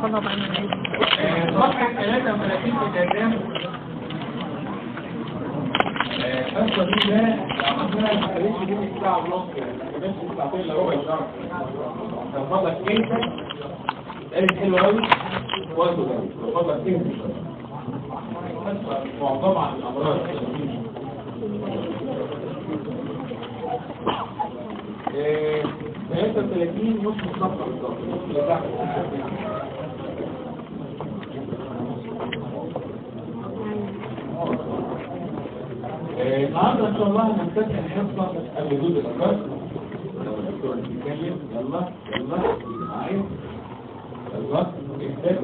طلب عن آه، صفحة 33 في الإعلام القصة دي ده عملناها ما خليتش دي ساعة ونص يعني بس ساعتين الا ربع ساعة كان فضلك انت اتقالت حلوة قوي وقته ده كان فضلك انت معظمة عن الأمراض آه، 33 نص الصفحة بالظبط نص اللي تحت آه، النهارده ان شاء الله هنفتتح الحصه قبل جزء الافكار لو الدكتور بيتكلم يلا يلا معايا يلا اكتب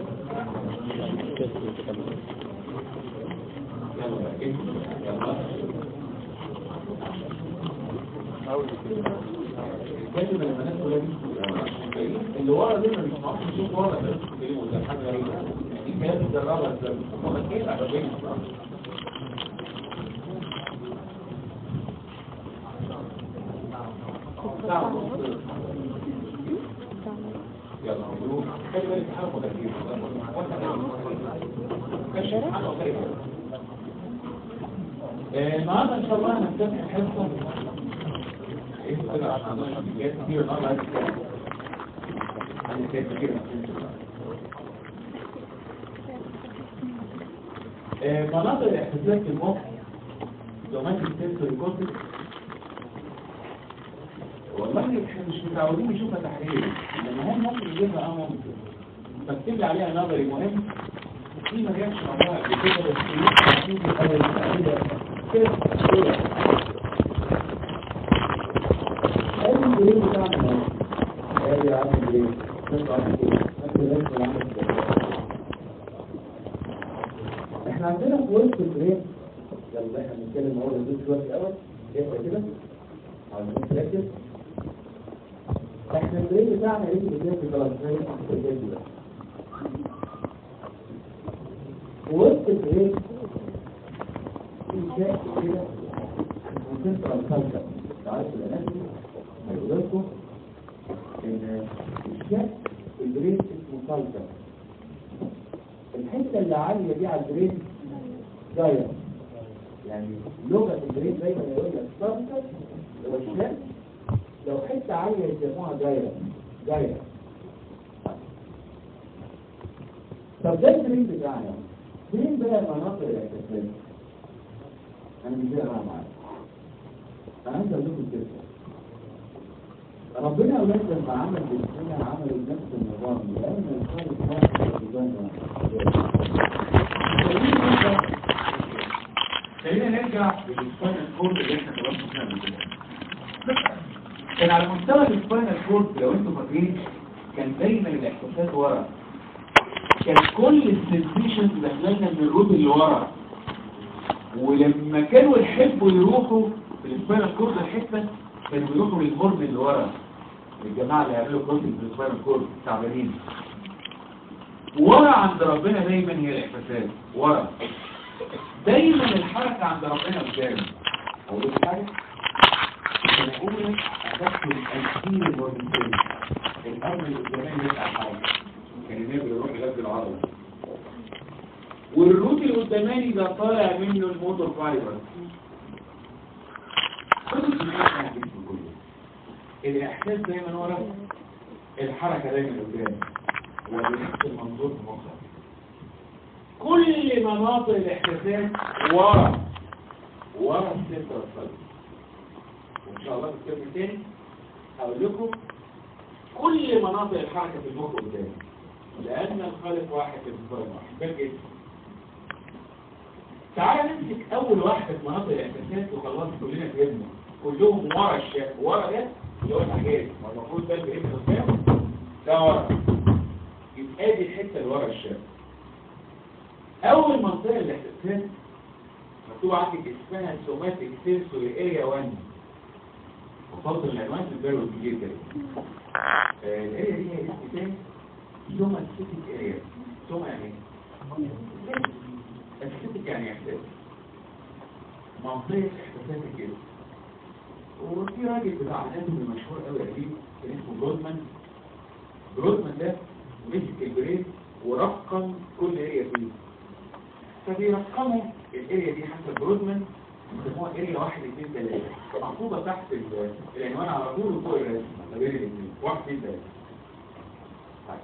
يلا اكتب يلا الكلمه لما الناس كلها دي اللي ورا دول مش معروف يشوف ورا بس بيقولوا ده حاجه غريبه دي كانت مدربه ازاي هم اكيد عجباني يلا نروح خلي بالك حاجه مدرسين النهارده ان شاء الله هنفتتح الحصه ايه كده عشان جاي كتير النهارده عايز اتكلم عايز اتكلم كتير آه، مناطق الاحتزاز في المخ دوماتيك سنسوري كورتكس والله احنا مش متعودين نشوفها تحرير لما هم ممكن يجيبها اه ممكن فاكتب لي عليها نظري مهم في ما جابش موضوع قبل كده بس في اول كده كده كده ادي الجريد بتاعنا ادي يا عم الجريد نطلع كده ناخد الناس اللي عملت كده احنا عندنا في وسط الجريد يلا احنا بنتكلم اهو للدكتور شويه الاول اهدى كده عايزين تركز احنا البريد بتاعنا ايه بجد خلاص زي بجد بقى وسط البريد في شيء كده وسنترال كالكر تعرفوا الاناتومي هيقول لكم ان الشيء البريد اسمه كالكر الحته اللي عاليه دي على البريد دايره يعني لغه البريد دايما يقول لك كالكر هو الشيء لو حته عاليه يسموها دايره دايره طب ده البرين بتاعنا فين بقى مناطق الاحتفال انا مش بقى معاك انا عايز اقول لكم كده ربنا اولاد لما عمل بالسنه عملوا نفس النظام لان الخالق واحد الديزاين واحد خلينا نرجع للسباينال كورد اللي احنا خلصنا فيها قبل كده كان على مستوى السباينال كورد لو انتم فاكرين كان دايما الاحساسات ورا كان كل السنسيشنز داخلنا من الروت اللي ورا ولما كانوا يحبوا يروحوا في السباينال كورد الحته كانوا يروحوا للهورن اللي ورا الجماعه اللي هيعملوا كورتنج في السباينال كورد تعبانين ورا عند ربنا دايما هي الاحساسات ورا دايما الحركه عند ربنا قدام اقول لك حاجه الأولى أدخل الأنسين الوظيفية الأمر الإسلامي يبقى حاجة كان النبي يروح يغذي العضلة والروت القداماني ده طالع منه الموتور فايبر كل الجماعة الجسم كله الإحساس دايما ورا الحركة دايما قدام ونفس المنظور في مخك كل مناطق الاحساسات ورا ورا السنتر الفايبر وان شاء الله في الترم الثاني هقول لكم كل مناطق الحركه في المخ قدام لان الخالق واحد في الفرق واحد ده كده تعالى نمسك اول واحده في مناطق الاحساسات وخلاص كلنا فهمنا كلهم ورا الشاف ورا ده اللي هو الحاجات ما المفروض ده اللي قدام ده ورا يبقى دي الحته اللي ورا الشاف اول منطقه الاحساسات مكتوب عندك اسمها سوماتيك سنسوري اريا 1 وصلت العنوان في البيرو الكبير كده الاريا دي هي اسم تاني سوما سيتيك اريا سوما يعني ايه؟ السيتيك يعني احساس منطقة احساسات كده وفي راجل بتاع اناتومي مشهور قوي قديم كان اسمه برودمان برودمان ده مسك البريد ورقم كل اريا فيه فبيرقموا الاريا دي حسب برودمان يسموها اريا واحد اثنين ثلاثة محطوطة تحت ال- العنوان على طول وفوق الرسم ما بين الاثنين واحد اثنين ثلاثة طيب.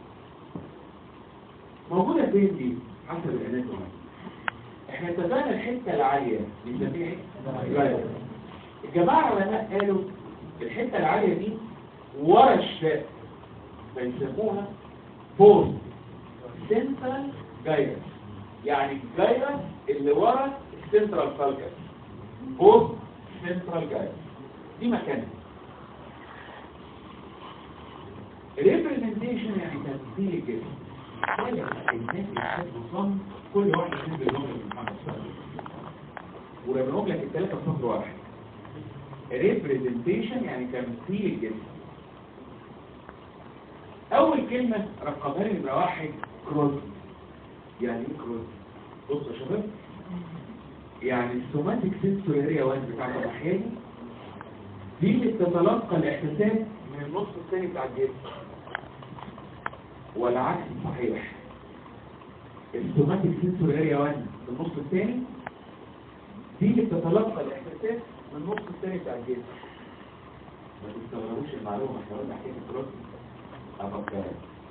موجودة فين دي حسب الاناتومي احنا اتفقنا الحتة العالية بنسميها ايه؟ الجماعة العلماء قالوا الحتة العالية دي ورا الشاء فيسموها بوست سنترال جايرس يعني الجايرس اللي ورا السنترال فالكس بوست سنترال جايرس دي مكانها الريبريزنتيشن يعني تمثيل الجسم ولا الناس يحبوا صم كل واحد يحب الجمله من محمد صلى الله عليه وسلم ولما نقول لك الثلاثه في سطر واحد ريبريزنتيشن يعني تمثيل الجسم اول كلمه رقمها لي نمره واحد كروز يعني ايه كروز بصوا يا شباب يعني السوماتيك سنسوري اريا 1 بتاعت الناحيه دي اللي بتتلقى الاحساسات من النص الثاني بتاع الجسم والعكس صحيح السوماتيك سنسور اريا 1 في النص الثاني دي اللي بتتلقى الاحساسات من النص الثاني بتاع الجسم ما تستغربوش المعلومه احنا قلنا حكايه الكروس افكر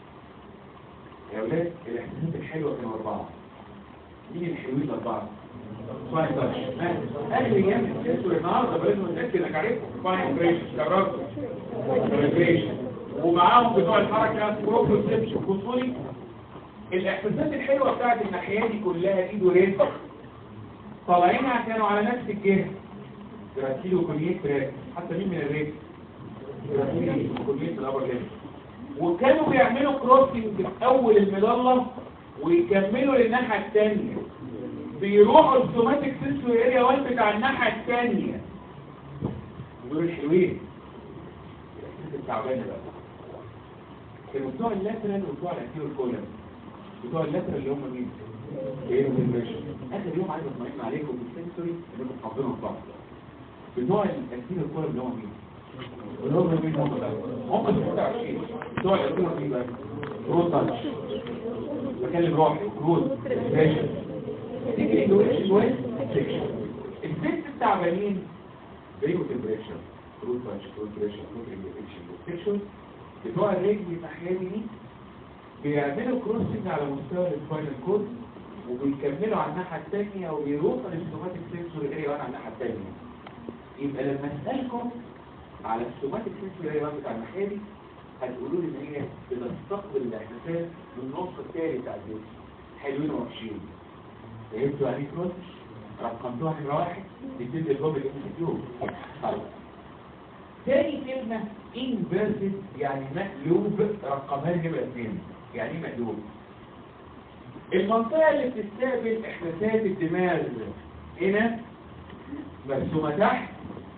يا اولاد الاحساسات الحلوه كانوا اربعه مين الحلوين الاربعه فاين تاتش اهل جامد سنسور النهارده بلازم نتاكد انك عارفهم فاين اوبريشن كراسه اوبريشن ومعاهم بتوع الحركة بروبروسيبشن بصولي الاحساسات الحلوة بتاعت الناحية دي كلها ايد ورجل طالعينها كانوا على نفس الجهة جراتيل وكوليت تراك حتى مين من الرجل جراتيل وكوليت الابر ليفل وكانوا بيعملوا كروسنج في اول المظلة ويكملوا للناحية الثانية بيروحوا السوماتيك سنسوري اريا 1 بتاع الناحية الثانية دول الحلوين التعبانة بقى كانوا بتوع اللاترال وبتوع الانتيريور كولم بتوع اللاترال اللي هم مين؟ ايه الانفيشن اخر يوم عايز اطمئن عليكم بالسنسوري انكم حافظينهم صح بتوع الانتيريور كولم اللي هم مين؟ اللي هم مين هم بقى؟ هم 26 بتوع الانتيريور مين بقى؟ رود تاتش بكلم روحي رود فيشن تيجي الانجويشن شويه سيكشن الست التعبانين بريكو تمبريتشر روت تاتش روت بريشر روت انجويشن سيكشن بتوع الرجل الناحيه دي بيعملوا كروسنج على مستوى السباينال كورد وبيكملوا على الناحيه الثانيه وبيروحوا للسوماتيك سنسوري اريا على الناحيه الثانيه يبقى لما اسالكم على السوماتيك سنسوري اريا بتاع الناحيه دي هتقولوا لي ان هي بتستقبل الاحساسات من النص الثاني بتاع الجسم حلوين ووحشين فهمتوا يعني ايه كروس رقمتوها نمره واحد بتدي الجمله ام سي كيو طيب تاني كلمة inverted يعني مقلوب رقمها لي نبقى اثنين يعني ايه مقلوب المنطقة اللي بتستقبل احساسات الدماغ هنا مرسومة تحت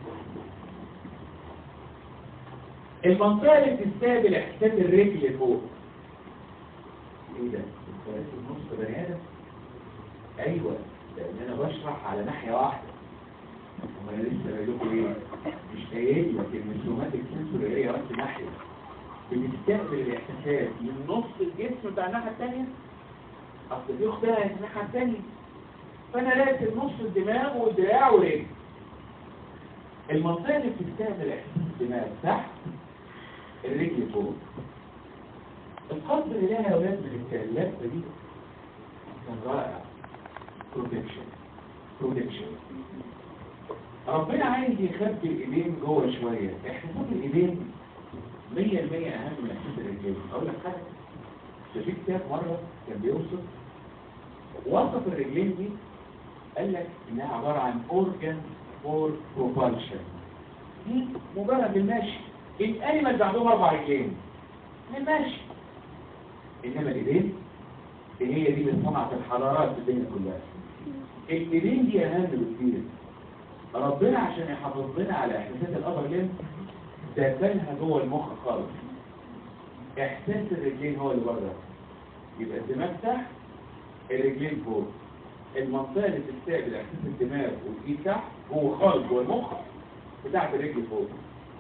المنطقة اللي بتستقبل احساسات الرجل فوق ايه ده؟ انت نص بني ادم؟ ايوه لان انا بشرح على ناحية واحدة وما انا لسه قايل لكم ايه مش قايل لك ان السوماتيك سنسور هي بس ناحيه بتستقبل الاحساسات من نص الجسم بتاع الناحيه الثانيه اصل دي اختها الناحيه الثانيه فانا لازم نص الدماغ والدراع ورجل المنطقه اللي بتستقبل احساس الدماغ تحت الرجل فوق القصد اللي لها يا ولاد من اللفه دي كان رائع بروتكشن بروتكشن ربنا عايز يخبي الايدين جوه شويه احساسات الايدين 100% اهم من احساس الرجلين اقول لك حاجه ده في كتاب مره كان بيوصف وصف الرجلين دي قال لك انها عباره عن اورجان فور بروبالشن دي مجرد المشي الانيمالز عندهم اربع رجلين المشي انما الايدين هي دي اللي صنعت الحرارات في الدنيا كلها الايدين دي اهم بكتير ربنا عشان يحافظ لنا على احساسات الابر لين دفنها جوه المخ خالص احساس الرجلين هو اللي بره يبقى الدماغ تحت الرجلين فوق المنطقه اللي بتستقبل احساس الدماغ والايد تحت جوه خالص جوه المخ بتاعت الرجل فوق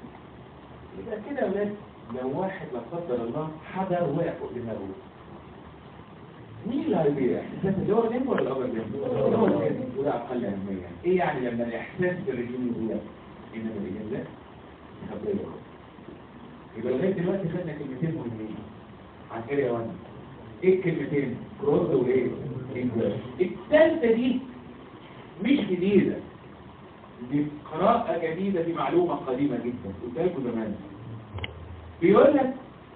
يبقى كده يا ولاد لو واحد لا قدر الله حجر وقع فوق دماغه مين اللي هيبيع؟ احساس اللور ليمب ولا الابر ليمب؟ اللور ليمب وده اقل اهميه ايه يعني لما الاحساس بالرجيم يبيع؟ انما الرجيم لا خبريه يبقى لغايه دلوقتي خدنا كلمتين مهمين عن اريا 1 ايه الكلمتين؟ كروز وايه؟ انجلاش الثالثه دي مش جديده دي قراءة جديدة دي معلومة قديمة جدا قلت لكم زمان بيقول لك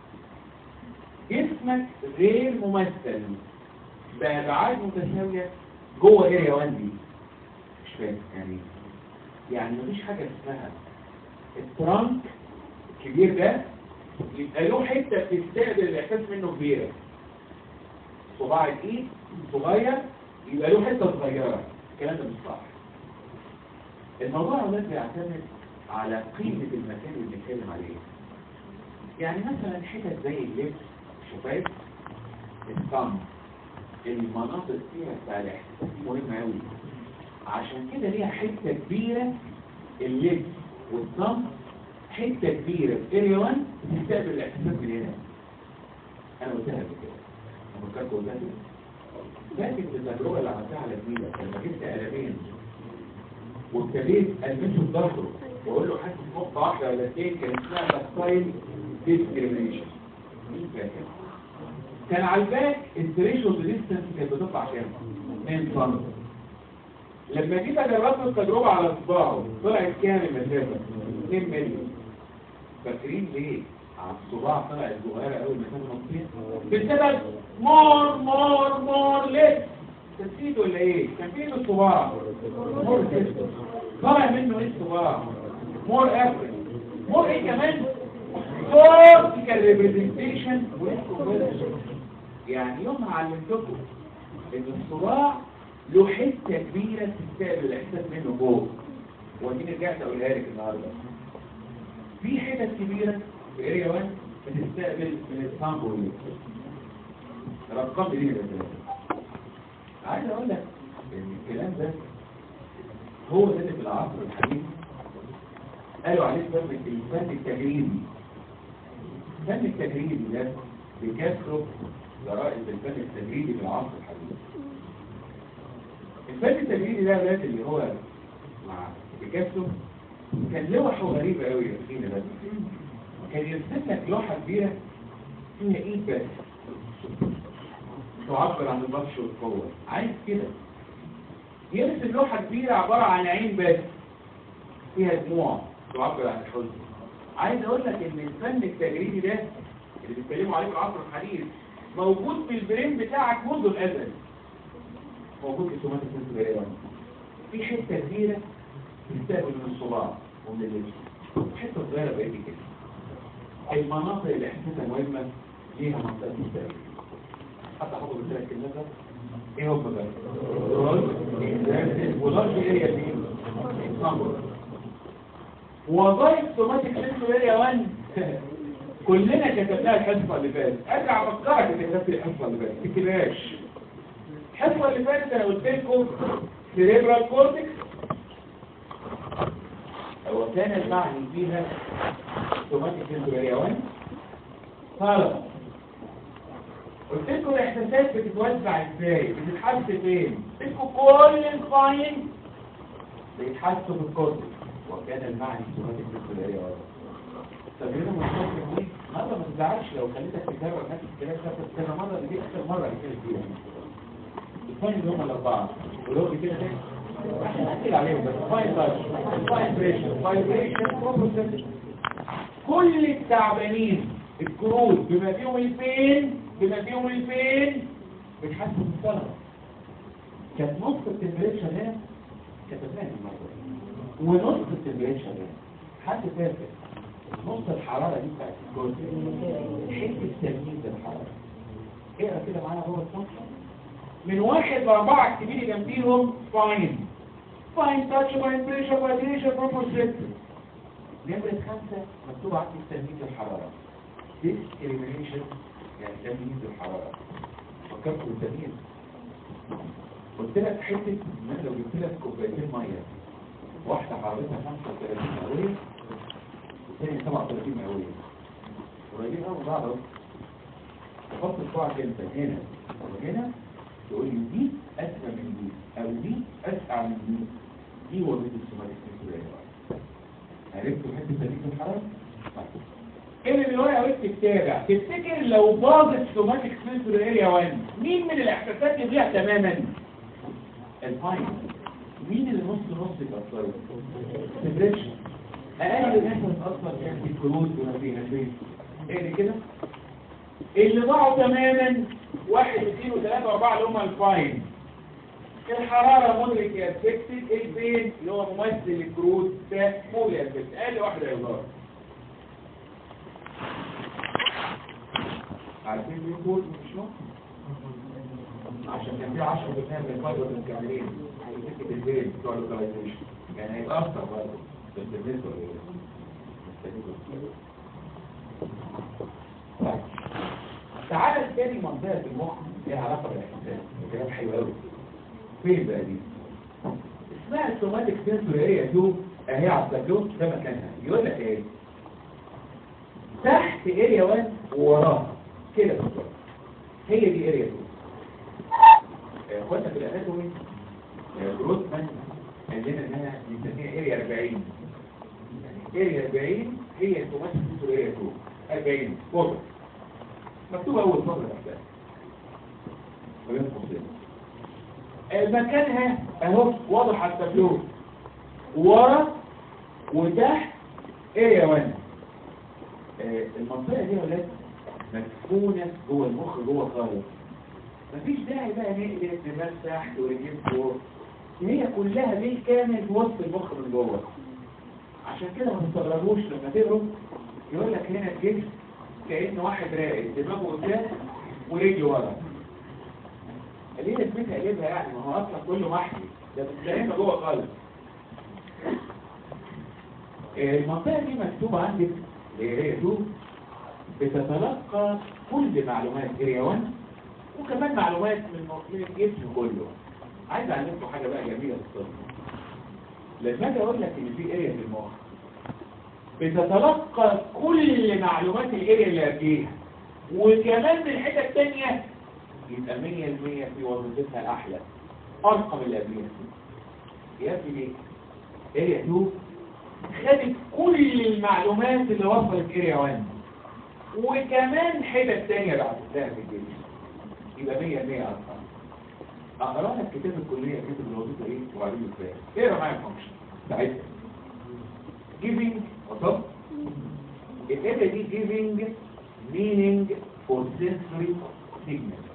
جسمك غير ممثل بأبعاد متساوية جوه اريا 1 دي مش فاهم يعني يعني مفيش حاجة اسمها الترانك الكبير ده يبقى له حتة بتستقبل الإحساس منه كبيرة صباع الإيد صغير يبقى له حتة صغيرة الكلام ده مش صح الموضوع ده بيعتمد على قيمة المكان اللي بنتكلم عليه يعني مثلا حتت زي اللبس شفايف الصم المناطق فيها بتاع الاحساس دي مهمة قوي عشان كده ليها حتة كبيرة اللبس والصم حتة كبيرة في اريا 1 تستقبل الاحساسات من هنا انا قلتها قبل كده انا فكرت قلتها كده لكن التجربة اللي عملتها على زميلك لما جبت قلمين وابتديت المسه بظهره واقول له حاسس نقطه واحده ولا اثنين كان اسمها تاكتايل ديسكريميشن مين فاكر كان على الباك الثريشولد ديستنس كانت بتطلع كام 2 سم لما جيت اجربت التجربه على صباعه طلعت كام المسافه 2 مللي فاكرين ليه على الصباع طلعت صغيره قوي المسافه نصين بسبب مور مور مور ليس تنسيت ولا ايه كان فين الصباع مور سيستم طلع منه ايه الصباع مور ابل مور ايه كمان كورتيكال ريبريزنتيشن يعني يوم علمتكم ان الصباع له حته كبيره تستقبل الاحساس منه فوق ودي رجعت اقولها لك النهارده في حتت كبيره في اريا 1 بتستقبل من السامبل الارقام دي بس عايز اقول لك ان الكلام ده هو ده اللي في العصر الحديث قالوا عليه فن الفن التجريبي الفن التجريبي ده بكثره جرائد الفن التجريبي في العصر الحديث الفن التجريبي ده ولاد اللي هو مع بيكاسو كان لوحه غريبة قوي يا اخينا بس كان يرسم لك لوحة كبيرة فيها ايد بس تعبر عن البطش والقوة عايز كده يرسم لوحة كبيرة عبارة عن عين بس فيها دموع تعبر عن الحزن عايز اقول لك ان الفن التجريدي ده اللي بيتكلموا عليه في العصر الحديث موجود في البرين بتاعك منذ الازل موجود في سومات السنسورية في حتة كبيرة تستقبل من الصباع ومن اللبس حتة صغيرة بقى كده المناطق اللي احساسها مهمة ليها منطقة مستقبل حتى حضر الثلاث كلمات ايه هم بقى ولارج اريا مين وظائف سوماتيك سنسور اريا 1 كلنا كتبناها الحصه اللي فاتت ارجع افكرك انت كتبت الحصه اللي فاتت ما تكتبهاش الحصه اللي فاتت انا قلت لكم سيريبرال كورتكس هو كان المعني فيها سوماتيك سنسور اريا 1 طالما قلت لكم الاحساسات بتتوزع ازاي بتتحس فين لكم كل الفاين بيتحسوا في الكورتكس وكان المعني سوماتيك سنسورية تجربة مشكلة دي مرة ما تزعلش لو خليتك تكرر نفس الكلام ده كذا مرة دي اكثر مرة كده فيها الفاين اللي هم الاربعة ولو كده تاني عشان احكي عليهم بس فاين تاتش فاين بريشر فاين بريشر كل التعبانين الكروت بما فيهم الفين بما فيهم الفين بتحسن الصلاة كانت نص التمبريتشر هنا كتبناها الموضوع ونص التمبريتشر هنا حد فاكر نص الحرارة دي بتاعت الجزء حته تمييز الحرارة اقرا كده معانا جوه الفانكشن من واحد لاربعة اكتبيلي جنبيهم فاين فاين تاتش فاين بريشر فايبريشن بروبوسيت نمرة خمسة مكتوب عندي تمييز الحرارة discrimination يعني تمييز الحرارة فكرت بالتمييز قلت لك حتة ان انا لو جبت لك كوبايتين مية واحدة حرارتها 35 مئوية والثانية 37 مئوية قريبين قوي من بعض اهو حط صباعك انت هنا وهنا تقول لي دي اسمى من دي او دي اسقع من دي دي وظيفه السوماتيك سنسوريه عرفتوا حته تدريب الحراره؟ طيب. ايه اللي الورقه وانت بتتابع تفتكر لو باظت سوماتيك سنسور اريا 1 مين من الاحساسات اللي فيها تماما الفاين مين اللي نص نص يتاثروا الدبريشن اقل ناس هتتاثر فيها في الكروز وما فيها فين ايه كده اللي ضاعوا تماما واحد اثنين وثلاثة واربعة اللي هم الفاين الحرارة مدرك يا افكتد البين اللي هو ممثل الكروز ده مو يا افكتد اقل واحد هيظهر عارفين مين دول مش نقطة عشان كان في 10% من الفايبر المكملين هيتكتب البين بتوع اللوكاليزيشن يعني هيتأثر برضه بس بالنسبة طيب تعالى تاني منطقة في المخ ليها علاقة بالاحساس كلام حلو قوي فين بقى دي؟ اسمها السوماتيك سنسور اريا 2 اهي على التابلو ده مكانها يقول لك ايه؟ تحت اريا 1 ووراها كده بالظبط هي دي اريا 2 اخوانا في الاناتومي جروثمان قال لنا انها بنسميها اريا 40 يعني اريا 40 هي السوماتيك سنسور اريا 2 40 فوق مكتوب اول سطر تحتها بين قوسين مكانها اهو واضح على التابلو ورا وتحت اريا 1 المنطقه دي يا ولاد مدفونه جوه المخ جوه خالص مفيش داعي بقى نقلب دماغ تحت ورجلين فوق هي كلها بالكامل في وسط المخ من جوه عشان كده ما تستغربوش لما تقروا يقول لك هنا الجسم كأن واحد راقد دماغه قدام ورجله ورا ليه لازمتها قلبها يعني ما هو اصلا كله محمي ده بتلاقيها جوه خالص المنطقه دي مكتوبه عندك اريا 2 بتتلقى كل معلومات اريا 1 وكمان معلومات من من الجسم كله عايز اعلمكم حاجه بقى جميله في الطب لما اجي اقول لك ان في اريا في المخ بتتلقى كل معلومات الاريا اللي قبليها وكمان من الحته الثانيه يبقى 100% في وظيفتها الاحلى ارقم اللي قبليها يا ابني ليه اريا 2 خدت كل المعلومات اللي وصلت اريا 1 وكمان حتت ثانيه بعد كده في الجيش يبقى 100% ارقام اقرا لك كتاب الكليه كتاب الوظيفه ايه وبعدين ازاي اقرا معايا الفانكشن بتاعتها giving وطب الإبرة دي giving meaning for sensory signal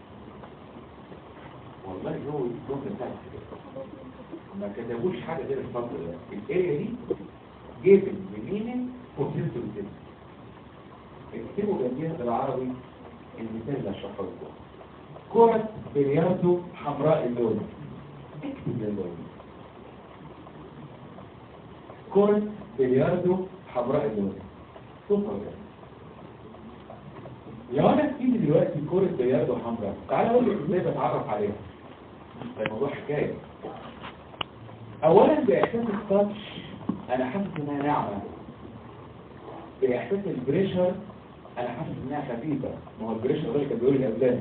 والله هو الجملة بتاعت ما كتبوش حاجة غير الفضل ده الآية دي giving meaning for sensory signal اكتبوا جنبيها بالعربي المثال اللي هشرحه لكم كرة بلياردو حمراء اللون اكتب اللون كرة بلياردو حمراء اللون صفر لو انا في دلوقتي كرة بلياردو حمراء تعالى اقول لك ازاي بتعرف عليها ده الموضوع حكايه اولا باحساس التاتش انا حاسس انها ناعمه باحساس البريشر انا حاسس انها خفيفه ما هو البريشر اللي كان بيقول لي قبلاني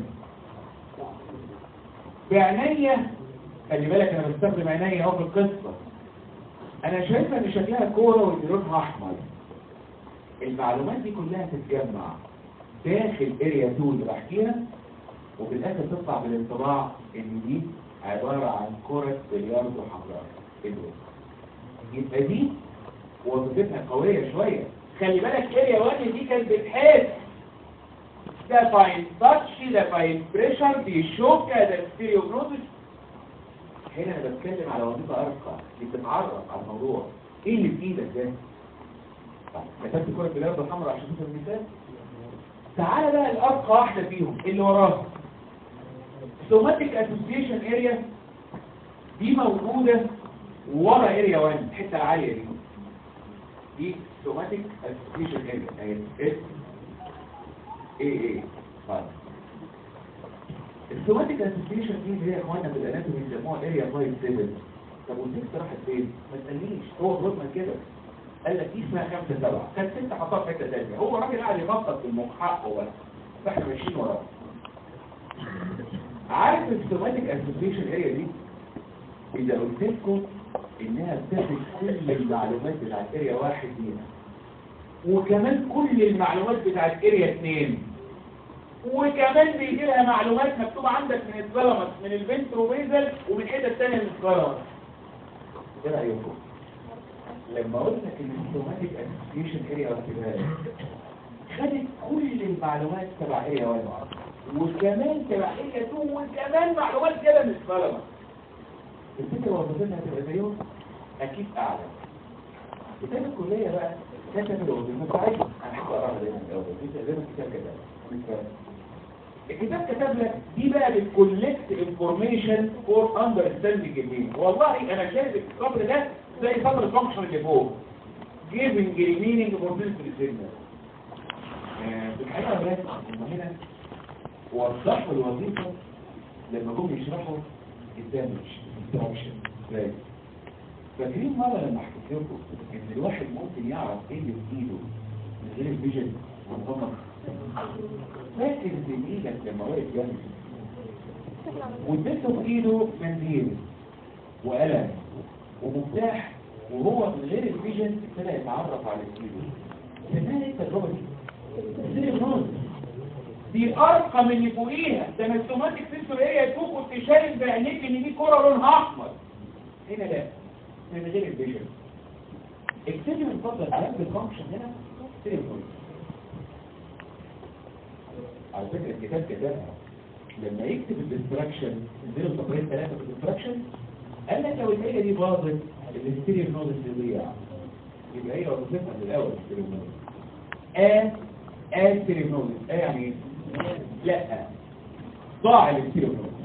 بعينيا خلي بالك انا بستخدم عينيا اهو في القصه انا شايفه ان شكلها كوره وان لونها احمر المعلومات دي كلها تتجمع داخل اريا 2 اللي بحكيها وفي الاخر تطلع بالانطباع ان دي عباره عن كره بلياردو حمراء يبقى دي وظيفتها قويه شويه خلي بالك اريا 1 دي كانت بتحس ده فاين تاتش ده فاين بريشر دي شوكه ده ستيريوجنوزس هنا انا بتكلم على وظيفه ارقى اللي بتتعرف على الموضوع ايه اللي في ايدك ده كتبت كره بلياردو حمراء عشان تشوف المثال تعالى بقى الارقى واحده فيهم اللي وراها سوماتيك اسوسيشن اريا دي موجوده ورا اريا 1 الحته العاليه دي دي سوماتيك اسوسيشن اريا اهي اس ايه ايه طيب السوماتيك اسوسيشن دي اللي هي يا اخوانا في الاناتومي بيسموها اريا 5 7 طب والسكس راحت فين؟ ما تسالنيش هو ضمن كده قال لك دي اسمها 5 7 كانت ست حطها في حته ثانيه هو راجل قاعد يخطط في المخ حقه بس فاحنا ماشيين وراه عارف السوماتيك اسوسيشن اريا دي اذا قلت لكم انها بتاخد كل المعلومات بتاعت اريا واحد فيها وكمان كل المعلومات بتاعت اريا اثنين وكمان بيجي لها معلومات مكتوبه عندك من الثلمس من الفنتروبيزل ومن حته ثانيه من الثلمس ايه رايكم لما قلت لك ان السوماتيك اسوسيشن اريا واحده خدت كل المعلومات تبع اريا واحده وكمان تبع اريا 2 وكمان معلومات كده من الثلمس الفكره وظيفتها هتبقى زيهم اكيد اعلى كتاب الكليه بقى كتب الوظيفه بتاعتي انا هحب اقراها دايما الاول في زي ما الكتاب كده الكتاب كتب لك دي بقى بتكولكت انفورميشن فور اندرستاندينج المين والله انا شايف السطر ده زي سطر الفانكشن اللي فوق giving the meaning for this signal في الحقيقه يا ولاد هم هنا وضحوا الوظيفه لما جم يشرحوا الدامج الدراكشن ازاي فاكرين مره لما حكيت لكم ان الواحد ممكن يعرف ايه اللي في ايده من غير الفيجن والضمر فاكر زميلك لما واقف جنبي واديته في ايده منديل وقلم ومفتاح وهو من غير الفيجن ابتدى يتعرف على ايده سمعنا ايه التجربه دي؟ ازاي الناس دي ارقى من اللي فوقيها ده السوماتيك سيستم هي تو كنت شايف بعينيك ان دي كره لونها احمر هنا لا من غير الفيجن اكتبي من فضلك علامه الفانكشن هنا تليفون على فكرة الكتاب كتبها لما يكتب الديستراكشن زي الفقرين ثلاثة في الديستراكشن قال لك لو الآية دي باظت الاستيريو نودس تضيع يبقى هي وظيفتها من الأول الاستيريو نودس آ آ ستيريو نودس آ يعني ايه؟ لا ضاع الاستيريو نودس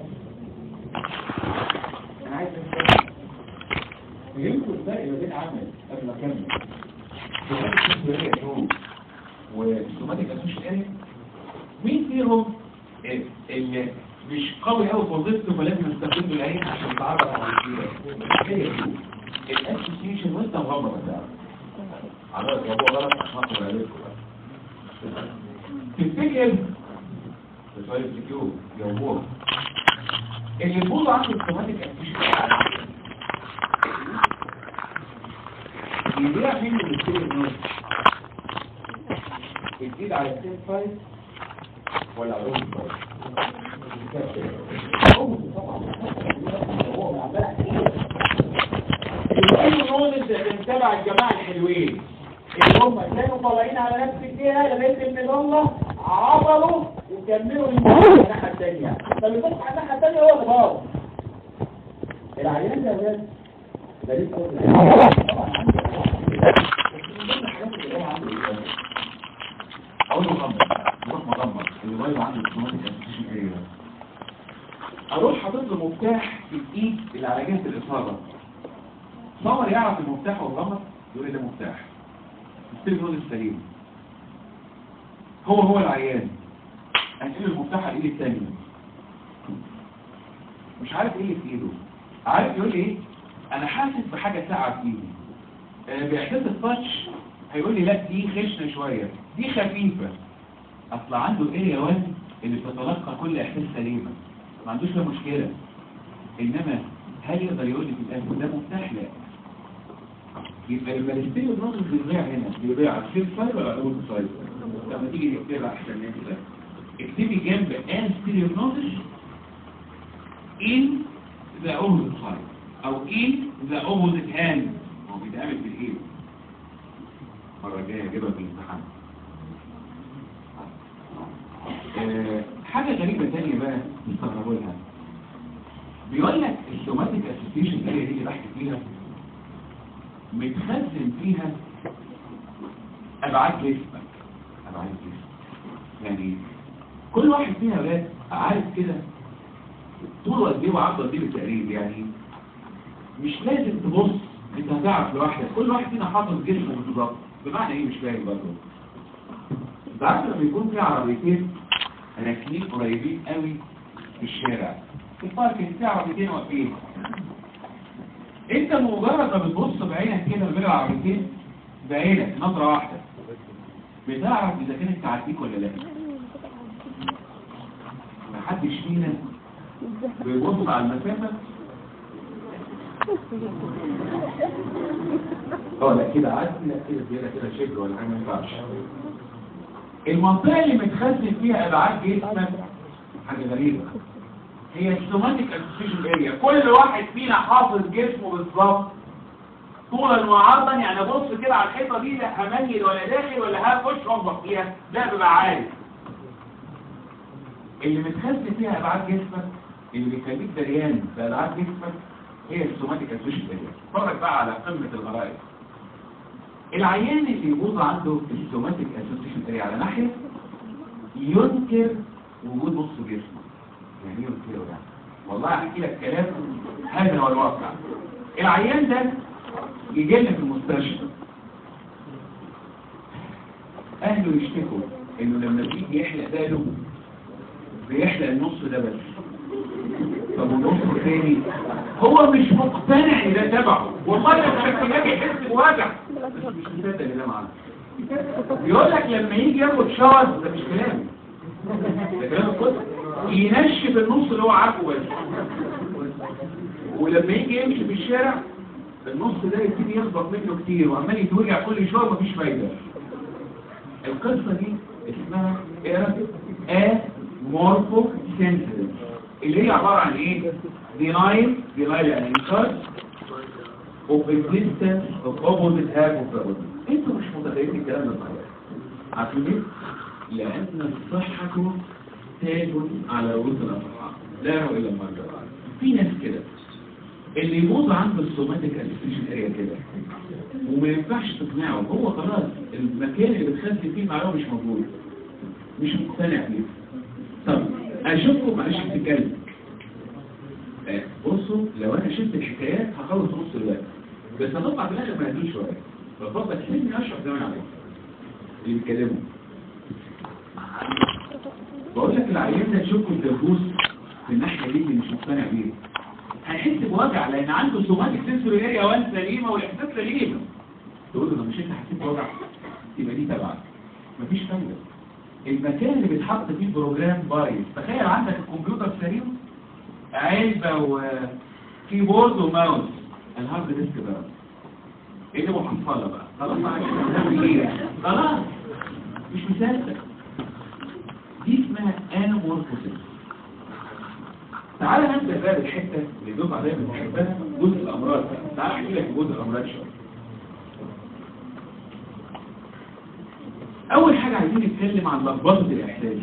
أنا عايز أفهم فهمتوا الفرق ما بين عمل قبل ما أكمل سوماتيك سيستم وسوماتيك اسوشيال اريا مين فيهم اللي مش قوي قوي في وظيفته فلازم نستخدمه العين عشان نتعرف على الكليه هي الاسوسيشن وانت مغمض بتاعك على الجواب غلط عشان اقدر عليكم تفتكر سؤال السكيو جاوبوه اللي يبوظ عنده السوماتيك اسوسيشن يبيع فين الستيل النص يزيد على الستيل فايف ولا عروض من تبع الجماعة الحلوين اللي هم كانوا طالعين على نفس الجهة لغاية ان الله عضلوا وكملوا الناحية الثانية فالبص على الناحية الثانية هو اللي باظ العيان ده ولاد ده لسه اقول له غمض يروح مغمض اللي بايظ عنده السوماتيك اسوسيشن اريا اروح حاطط له مفتاح في الايد اللي على جهه الاصابه صور يعرف المفتاح والغمض يقول لي ده مفتاح التليفون السليم هو هو العيان هنقل المفتاح على الايد الثانيه مش عارف ايه اللي في ايده عارف يقول لي ايه انا حاسس بحاجه ساعه في ايدي آه، باحساس التاتش هيقول لي لا دي خشنه شويه دي خفيفه اصل عنده اريا 1 اللي بتتلقى كل احساس سليمه ما عندوش فيها مشكله انما هل يقدر يقول لي في الاخر ده مفتاح لا يبقى لما الاستيريو نوزل بيضيع هنا بيضيع على السيل سايد ولا على الاول سايد لما تيجي تكتبها احسن من كده اكتبي جنب ان ستيريو نوزل in the opposite side او in the opposite hand هو بيتعمل بالايد المره الجايه اجيبها في الامتحان آه، حاجه غريبه ثانيه بقى تستغربوا لها بيقول لك السوماتيك اسوسيشن اريا دي اللي بحكي فيها متخزن فيها ابعاد جسمك ابعاد جسمك يعني كل واحد فينا ولاد عارف كده طوله قد ايه وعرضه قد ايه بالتقريب يعني مش لازم تبص انت هتعرف لوحدك كل واحد فينا حاطط جسمه بالظبط بمعنى ايه مش فاهم برضه انت عارف لما يكون في عربيتين راكنين قريبين قوي في الشارع في الباركنج في عربيتين واقفين انت مجرد ما بتبص بعينك كده ما بين العربيتين بعينك نظره واحده بتعرف اذا كانت تعديك ولا لا ما حد حدش فينا بيبص على المسافة اه لا كده عادي لا كده زيادة كده شبر ولا حاجة ما ينفعش المنطقة اللي متخزن فيها ابعاد جسمك حاجة غريبة هي السوماتيك اسوسيشن اريا كل واحد فينا حافظ جسمه بالظبط طولا وعرضا يعني ابص كده على الحيطه دي لا هميل ولا داخل ولا هخش واخبط فيها لا ببقى عارف اللي متخزن فيها ابعاد جسمك اللي بيخليك دريان في ابعاد جسمك هي السوماتيك اسوشيشن اريا اتفرج بقى على قمه الغرائب العيان اللي يبوظ عنده السوماتيك اسوشيشن اريا على ناحيه ينكر وجود نص جسمه يعني ايه ينكره يعني والله احكي لك كلام هذا هو الواقع العيان ده يجي لنا في المستشفى اهله يشتكوا انه لما بيجي يحلق باله بيحلق النص ده بس طب والنص الثاني هو مش مقتنع ان ده تبعه والله لو كان كمان يحس بوجع بس مش مصدق ان ده معاه يقول لك لما يجي ياخد شاور ده مش كلام ده كلام القدس ينشف النص اللي هو عارفه بس ولما يجي يمشي في الشارع النص ده يبتدي يخبط منه كتير وعمال يتوجع كل شويه ومفيش فايده القصه دي اسمها ايه مورفو سنسيتيف اللي هي عباره عن ايه دينايل دينايل يعني انكار of existence of opposite half of the body انتوا مش متخيلين الكلام ده صحيح عارفين ليه؟ لان الصحه تاج على رؤوس الافراح لا يرى الا المرجع في ناس كده اللي يبوظ عنده السوماتيك اسوسيشن اريا كده وما ينفعش تقنعه هو خلاص المكان اللي بتخزن فيه المعلومه مش موجود مش مقتنع بيه طب اشوفكم معلش بتتكلم آه، بصوا لو انا شفت الحكايات هخلص نص الوقت بس هنطلع في الاخر ما هديش شويه فاتفضل سيبني اشرح زمان عليكم اللي بيتكلموا بقول لك العيان ده تشوفه الدبوس في الناحيه دي اللي مش مقتنع بيه هيحس بوجع لان عنده سوماتيك سنسوري اريا وان سليمه والاحساس سليم تقول له ده مش انت حسيت بوجع يبقى دي تبعك مفيش فايده المكان اللي بيتحط فيه البروجرام بايظ تخيل عندك الكمبيوتر سليم علبه وكيبورد وماوس الهارد ديسك بقى ايه اللي محصله بقى خلاص بقى هنعمل ايه خلاص مش مصدق دي اسمها انامورفوسيس تعالى نبدا بقى بالحته اللي دوب عليها بنحبها جزء الامراض بقى تعالى احكي لك جزء الامراض شويه اول حاجه عايزين نتكلم عن لخبطه الاحساس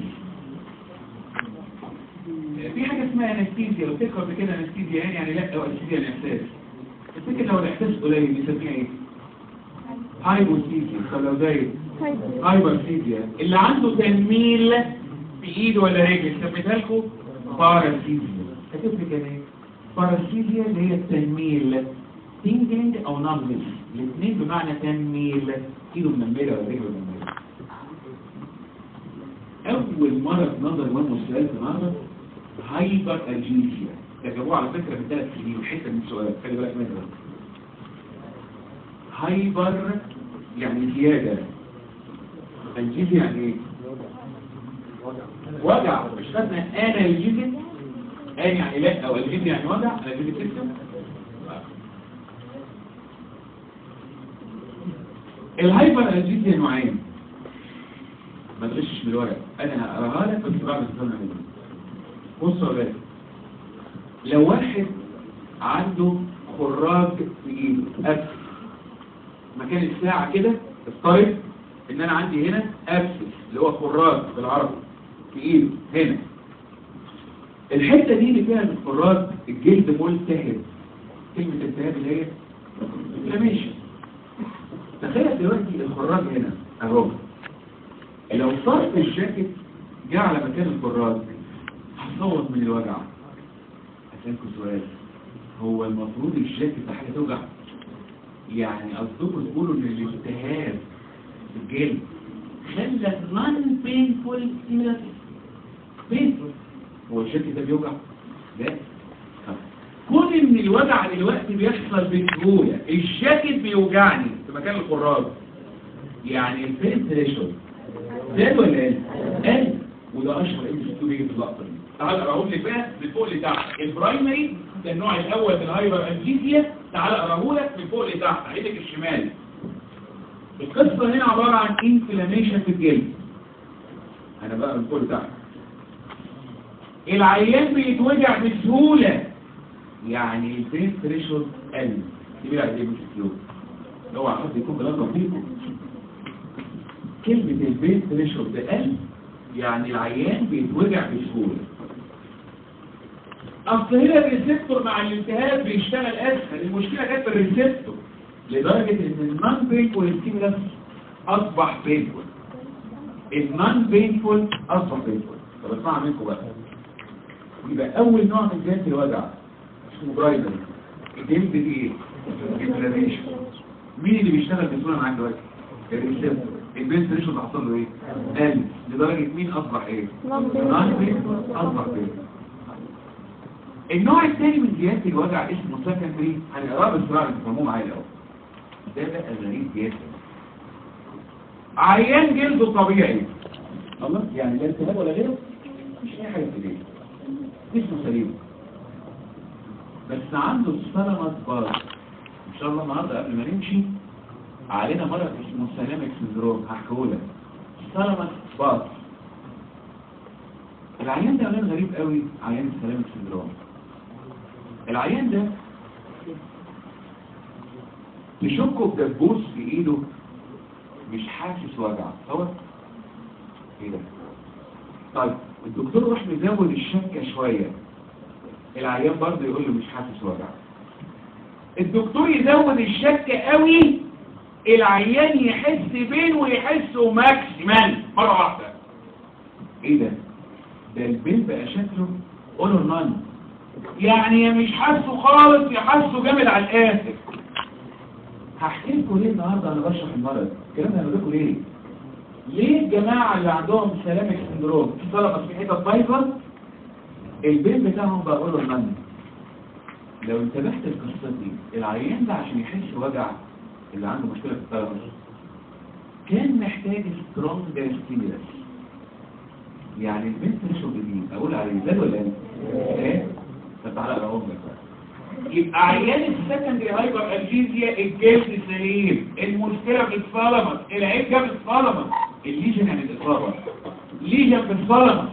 في حاجه اسمها انستيزيا لو تفكر بكده انستيزيا يعني يعني لا او انستيزيا الاحساس تفتكر لو الاحساس قليل بنسميها ايه هايبوستيزيا طب لو زايد هايبرستيزيا اللي عنده تنميل في ايد ولا رجل سميتها لكم باراسيزيا هتفرق يعني ايه باراسيزيا اللي هي التنميل تينجلينج او نملس الاثنين بمعنى تنميل ايده منمله ولا رجله منمله اول مرض نظر وان السؤال النهارده هايبر اجيزيا تجابوه على فكره من ثلاث سنين حته من السؤال خلي بالك منها هايبر يعني زياده الجيزيا يعني ايه وجع مش خدنا انا الجيزيا انا يعني لا او الجيزيا يعني وجع انا الجيزيا بتكتب الهايبر الجيزيا نوعين ما تغشش بالورق انا هقراها لك بس بعد الزمن مني بص يا ولاد لو واحد عنده خراج في ايده قفل مكان الساعة كده افترض ان انا عندي هنا قفل اللي هو خراج بالعربي في ايده هنا الحتة دي اللي فيها الخراج الجلد ملتهب كلمة التهاب اللي هي انفلاميشن تخيل دلوقتي الخراج هنا اهو لو طرف الجاكيت جه على مكان الخراج هصوت من الوجع اسالكم سؤال هو المفروض الجاكيت ده حاجه توجع يعني قصدكم تقولوا ان الالتهاب في الجلد خلى نون بينفول ستيمولس بينفول هو الجاكيت ده بيوجع لا طب كون ان الوجع دلوقتي بيحصل بسهوله الجاكيت بيوجعني في مكان الخراج يعني البين ثريشولد زاد ولا قل؟ قل وده اشهر ام اس 2 بيجي في اللقطه دي تعال اقراهم لك بقى من فوق لتحت البرايمري ده النوع الاول من الهايبر انجيزيا تعال اقراه لك من فوق لتحت على ايدك الشمال القصه هنا عباره عن انفلاميشن في الجلد انا بقى من فوق لتحت العيان بيتوجع بسهوله يعني البين ثريشولد قل دي بقى دي مش كيو اوعى حد يكون بلغم فيكم كلمه البين ثريشولد قل يعني العيان بيتوجع بسهوله اصل هنا الريسبتور مع الالتهاب بيشتغل اسهل المشكله كانت في الريسبتور لدرجه ان النون بينفول ستيمولس اصبح بينفول النون بينفول اصبح بينفول طب اسمع منكم بقى يبقى اول نوع من جهاز الوجع اسمه برايدر الجلد دي ايه؟ انفلاميشن مين اللي بيشتغل بسهوله معاك دلوقتي؟ الريسبتور البيت ريشو ده حصل له ايه؟ قل لدرجه مين اصبح ايه؟ نون بينفول اصبح بينفول النوع الثاني من جهاز الوجع اسمه سكندري هنقراه بسرعه تفهموه معايا الاول ده بقى غريب جدا عيان جلده طبيعي الله يعني لا التهاب ولا غيره مش اي حاجه في ايديه اسمه سليم بس عنده سلامة باظ ان شاء الله النهارده قبل ما نمشي علينا مرض اسمه سلامك سندروم هحكيهولك سلامة باظ العيان ده عيان غريب قوي عيان السلامك سندروم العيان ده تشكه بدبوس في ايده مش حاسس وجع هو ايه ده طيب الدكتور راح مزود الشكة شوية العيان برضه يقول له مش حاسس وجع الدكتور يزود الشكة قوي العيان يحس بين ويحسه ماكسيمال مرة واحدة ايه ده ده البين بقى شكله قولوا نان يعني يا مش حاسه خالص يا حاسه جامد على الاخر هحكي لكم ليه النهارده انا بشرح المرض الكلام ده انا لكم ليه ليه الجماعه اللي عندهم سلامك سندروم في طلبه في حته بايظه البين بتاعهم بقى قولوا نان لو انتبهت لقصتي العيان ده عشان يحس وجع اللي عنده مشكله في الطلبه كان محتاج سترونج ستيمولس يعني البنت مش جديد اقول عليه زاد ولا ايه ايه طب تعالى اقراهم لك بقى يبقى عيان السكندري هايبر الجيزيا الجلد سليم المشكله في الصلمه العيب جاب الصلمه الليجن يعني الاصابه ليجن في الصلمه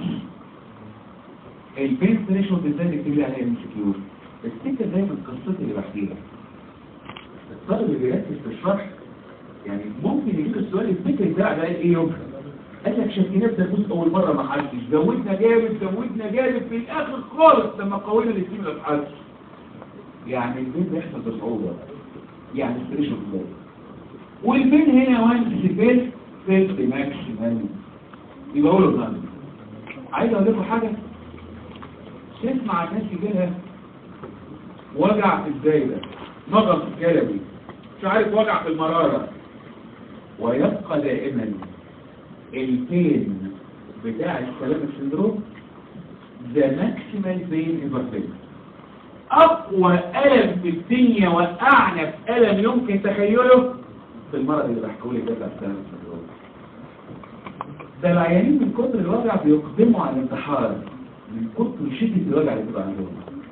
البنت ريشو ازاي نكتب عليها ام سكيور افتكر دايما قصتي اللي بحكيها الطالب اللي بيركز في الشرح يعني ممكن يجيب السؤال الفكري بتاع ده ايه يوم قال لك شكينات ده جزء اول مره ما حدش زودنا جامد زودنا جامد في الاخر خالص لما قوينا الاثنين ما حدش يعني البين بيحصل بصعوبه يعني ستريشن ازاي والبين هنا وانس سيفيل فيلت ماكسيمال يبقى اقول له عايز اقول لكم حاجه تسمع الناس يجي لها وجع في الزايده نقص جلبي مش عارف وجع في المراره ويبقى دائما البين بتاع السلام السندروم ذا ماكسيمال بين انفرتيشن اقوى الم في الدنيا واعنف الم يمكن تخيله في المرض اللي بحكوا لك ده بتاع السلام السندروم ده العيانين من كتر الوجع بيقدموا على الانتحار من كتر شدة الوجع اللي بتبقى عندهم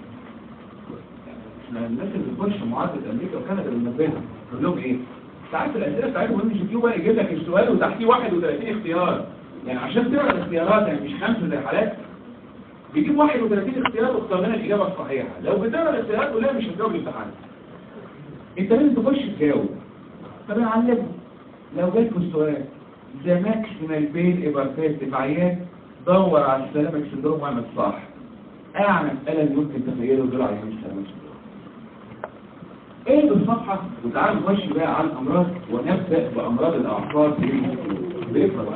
احنا الناس اللي بتخش معادلة امريكا وكندا بننبهها نقول لهم ايه ساعات الاسئله بتاعتهم ام جي كيو بقى يجيب لك السؤال وتحتيه 31 اختيار يعني عشان تقرا الاختيارات يعني مش خمسه زي الحالات بيجيب 31 اختيار واختار لنا الاجابه الصحيحه لو بتقرا الاختيارات كلها مش هتجاوب الامتحان انت لازم تخش تجاوب طب انا علمه لو جالكوا السؤال ذا ماكسيمال بين ايبرتيت العيان دور على السلامك سندروم واعمل صح اعمل الم يمكن تخيله دول عيان السلامك سندروم ايه بالصفحة وتعالوا نخش بقى على الامراض ونبدأ بامراض الاعصاب بيفرق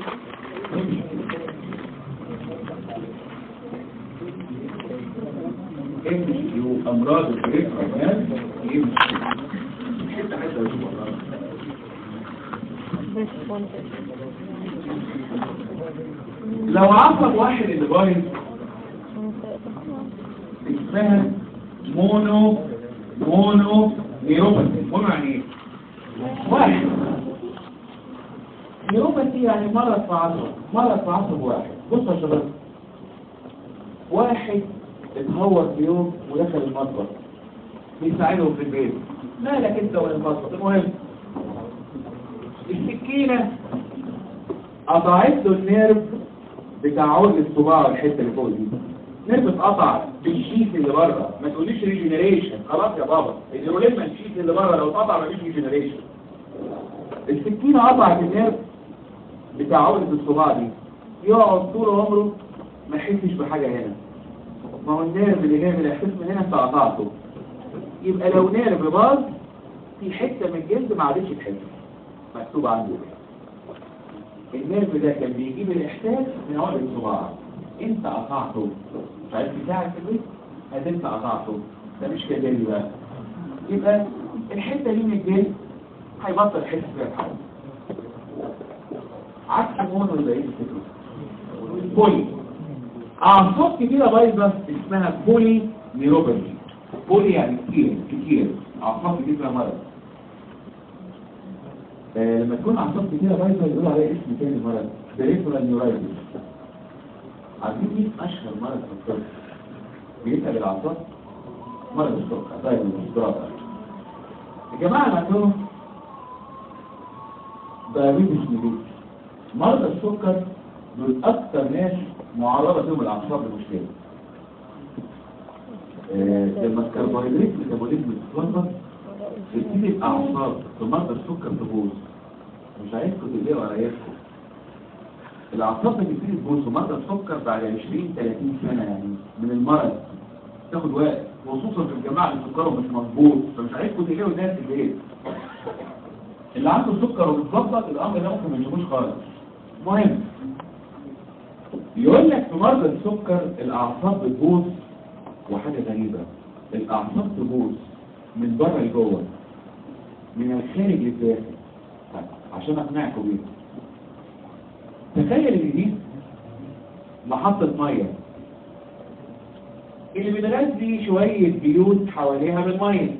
امشيو امراض البريفرال امشيو حتى حتى اشوف امراض لو عصب واحد اللي بايظ اسمها مونو مونو نيروباثي مونو يعني ايه واحد نيروباثي يعني مرض في عصب مرض في عصب واحد بصوا يا شباب واحد اتهور في يوم ودخل المطبخ بيساعدهم في البيت مالك انت ولا المطبخ المهم السكينة قطعت له النيرف بتاع عقل الصباع الحته اللي فوق دي نيرف اتقطع بالشيت اللي بره ما تقوليش ريجنريشن خلاص يا بابا النيوروليما الشيت اللي بره لو اتقطع مفيش ريجنريشن السكينة قطعت النيرف بتاع عقلة الصباع دي يقعد طول عمره ما يحسش بحاجة هنا ما هو النيرف اللي جاي من الاحساس من هنا انت قطعته يبقى لو نيرف باظ في حتة من الجلد ما عادتش تحس مكتوب عنده النيرف ده كان بيجيب الاحساس من عقل الصباع انت قطعته مش عايز تساعد في البيت ادي انت قطعته ده مش كدالي بقى يبقى الحته دي من الجلد هيبطل يحس فيها بحاجه عكس مونو اللي ايه الفكره بولي اعصاب كتيره بايظه اسمها بولي نيوروباثي بولي يعني كتير كتير اعصاب كتير فيها مرض آه لما تكون اعصاب كتيره بايظه يقولوا عليها اسم تاني مرض بريفرال نيورايتس عارفين مين اشهر مرض في الطب بيتقل الاعصاب مرض السكر دايما الصداع الجماعه اللي عندهم دايابيتس ميليت مرضى السكر دول اكتر ناس معرضه فيهم الاعصاب لمشكله آه لما الكربوهيدرات ميتابوليزم بتتلخبط بتبتدي الاعصاب في مرضى السكر تبوظ مش عايزكم تقلقوا على عيالكم الاعصاب بتبتدي تبوظ في مرضى السكر بعد 20 30 سنه يعني من المرض تاخد وقت خصوصا في الجماعه اللي سكرهم مش مظبوط فمش عايزكم تلاقوا الناس في البيت اللي عنده سكر ومتظبط الامر ده ممكن ما يشوفوش خالص مهم يقول لك في مرضى السكر الاعصاب بتبوظ وحاجه غريبه الاعصاب تبوظ من بره لجوه من الخارج للداخل عشان اقنعكم بيه تخيل ان دي محطه ميه اللي بتغذي شويه بيوت حواليها بالميه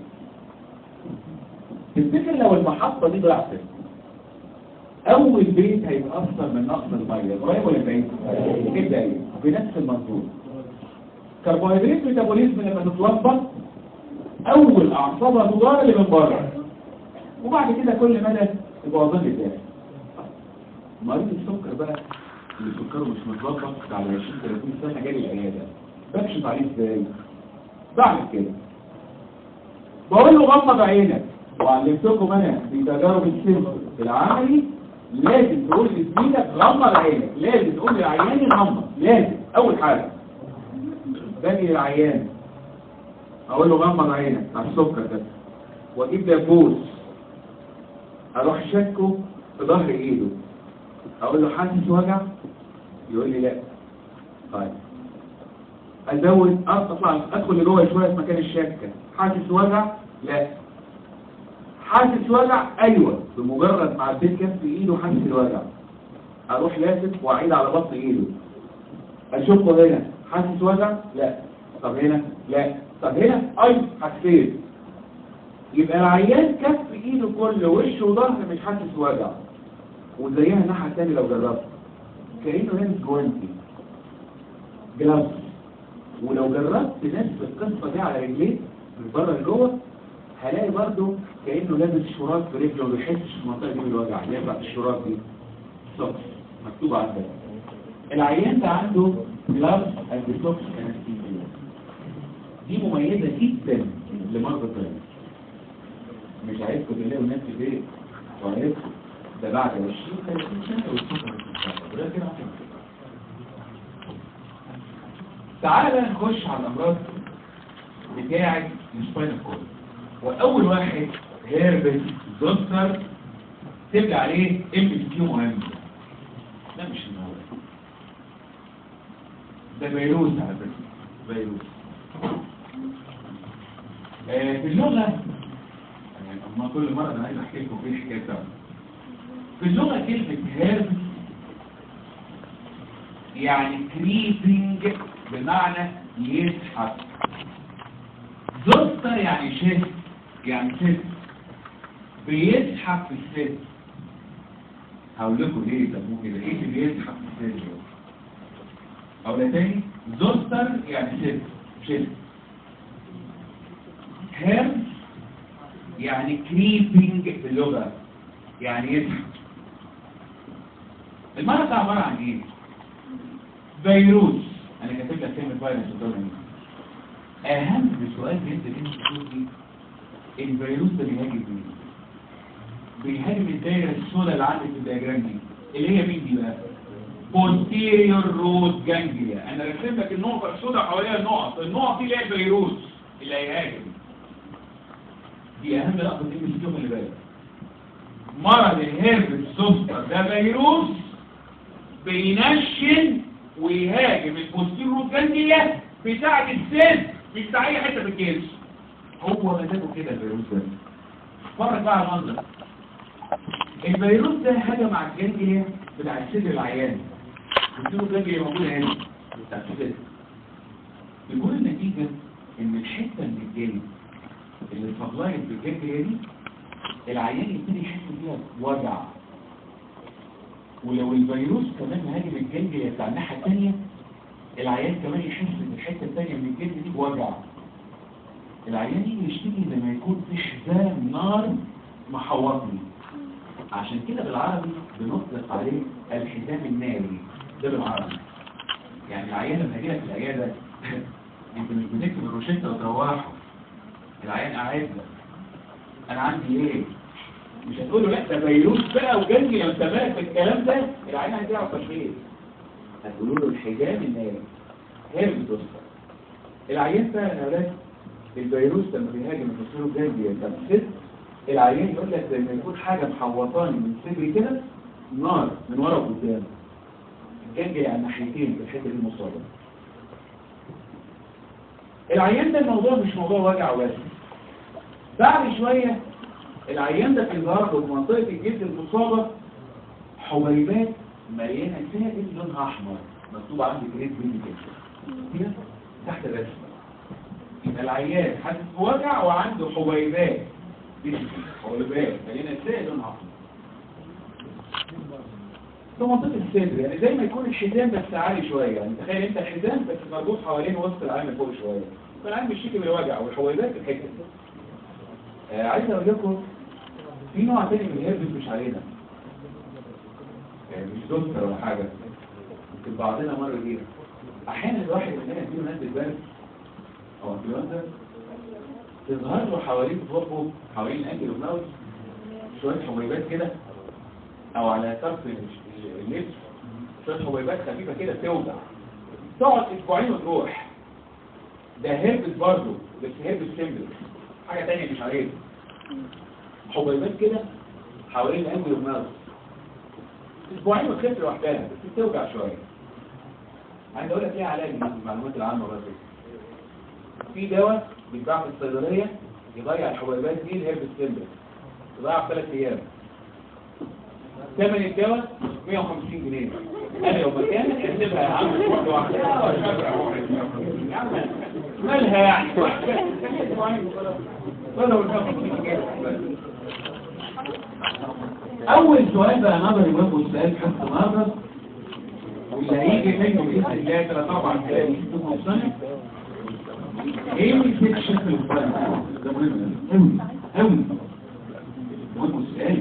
تفتكر لو المحطة دي ضعفت أول بيت هيتأثر من نقص المية قريب ولا بعيد؟ ايه بعيد بنفس المنظور كربوهيدرات ميتابوليزم لما تتلخبط أول أعصابها تضار اللي من بره وبعد كده كل مدى يبقى ظل الداخل مريض السكر بقى اللي سكره مش متظبط على 20 30 سنة جالي العيادة بكشف عليه ازاي؟ بعمل كده بقول له غمض عينك وعلمتكم انا في تجارب السن في العملي لازم تقول لزميلك غمض عينك لازم تقول للعيان غمض لازم اول حاجه باجي للعيان اقول له غمض عينك على السكر ده واجيب دبوس اروح شكه في ظهر ايده اقول له حاسس وجع يقول لي لا طيب ازود اطلع ادخل لجوه شويه في مكان الشكه حاسس وجع لا حاسس وجع ايوه بمجرد ما عديت كف ايده حاسس الوجع اروح لافف واعيد على بطن ايده اشوفه هنا حاسس وجع لا طب هنا لا طب هنا اي حسيت يبقى العيان كف ايده كله وشه وظهر مش حاسس وجع وزيها الناحيه الثانيه لو جربت كانه لابس جوانتي جلاس ولو جربت نفس القصه دي على رجليه من بره لجوه هلاقي برضه كأنه لابس شراط في رجله وما بيحسش في المنطقة دي بالوجع اللي هي بتاعت الشراط دي سوكس مكتوب عندك العيان ده عنده جلاس اند سوكس انستيزيا دي مميزة جدا لمرضى الطيب مش عايزكم تلاقوا الناس في البيت وعايزكم ده بعد 20 30 سنة والسكر وده كده عشان تعالى بقى نخش على الامراض بتاعت السباينال كورد واول واحد هيربس زوستر تبقى عليه ام بي كيو مهم ده مش النهارده ده فيروس على فكره فيروس آه في اللغه يعني اما كل مره انا عايز احكي لكم في حكايه بتاعتي في اللغه كلمه هيربس يعني كريبنج بمعنى يسحب زوستر يعني شد يعني ست بيزحف في الست هقول لكم ليه طب كده ايه اللي بيزحف في الست اقول تاني زوستر شد هيرم يعني كريبنج في اللغة يعني يسحب المرض ده عبارة عن ايه؟ فيروس انا كاتب لك كلمة فيروس قدامي اهم سؤال جدا انت تقول لي الفيروس ده بيهاجم مين؟ بيهاجم الدايرة السوداء اللي عندك في الدياجرام دي اللي هي مين دي بقى؟ posterior root ganglia انا رسمت لك النقطة السوداء حواليها النقط النقط دي اللي هي الفيروس اللي هيهاجم دي اهم لقطة دي مش تشوف اللي بالك مرض الهرب السفر ده فيروس بينشن ويهاجم البوستيرو روت جانجليا بتاعة السن مش بتاع اي حتة في الجسم هو مزاجه كده الفيروس ده اتفرج بقى على المنظر الفيروس ده هجم على الجانجليا بتاع الصدر العيان البوستيرو جانجليا موجودة هنا بتاع الصدر يقول النتيجة ان الحتة من الجلد اللي اتفضلت بالجانجليا دي العيان يبتدي يحس فيها وجع ولو الفيروس كمان هاجم الجلد بتاع الناحية الثانية العيان كمان يحس ان الحتة الثانية من الجلد دي بوجع العيان يجي يشتكي لما يكون في حزام نار محوطني عشان كده بالعربي بنطلق عليه الحزام الناري ده بالعربي يعني العيان لما يجي لك في العيادة انت مش بتكتب الروشتة وتروحه العيان قاعد لك انا عندي ايه مش هتقول له لا ده فيروس بقى وجنجي لو انت بالك الكلام ده العين هتعرف ايه هتقولوا له الحجاب الناري هي اللي بتوصل العيان فعلا يا ولاد الفيروس لما بيهاجم الفصيل الجنجي انت بتحس العيان يقول لك زي ما يكون حاجه محوطاني من صدري كده نار من ورا وقدام الجنجي على الناحيتين في الحته دي المصابه العيان ده الموضوع مش موضوع وجع بس بعد شوية العيان ده في ظهره في منطقة الجلد المصابة حبيبات مليانة سائل لونها أحمر مكتوب عندي جريد بيدي كده هنا تحت الرسم يبقى العيان حاسس بوجع وعنده حبيبات حبيبات مليانة سائل لونها أحمر في منطقة الصدر يعني زي ما يكون الحزام بس عالي شوية يعني تخيل انت الحزام بس مربوط حوالين وسط العين من فوق شوية فالعين بيشتكي بالوجع والحبيبات في الحتة دي آه عايز اقول لكم في نوع تاني من الهربس مش علينا يعني مش دكتور ولا حاجة يمكن بعضنا مرة بيها احيانا الواحد مننا يديله نزل برد او انفلونزا تظهر له حوالين فوقه حوالين الانجل والماوس شوية حبيبات كده او على طرف اللبس شوية حبيبات خفيفة كده توجع تقعد اسبوعين وتروح ده هربس برضه بس هربس سيمبل حاجة تانية مش عليه حبيبات كده حوالين الانجل والماوس اسبوعين وتخف لوحدها بس بتوجع شوية عايز اقول لك ايه علاج المعلومات العامة بس في دواء بيتباع في الصيدلية يضيع الحبيبات دي الهرب سيمبل يضيع في ثلاث ايام ثمن الدواء 150 جنيه انا لو مكانك احسبها يا عم واحده واحده يا عم مالها يعني اول سؤال بقى نظري ويبقى السؤال حفظ النهارده واللي هيجي منه باذن الله ثلاث اربع كلام يكتبوا سنه ايه السكشن في الفرن ده مهم قوي قوي مهم السؤال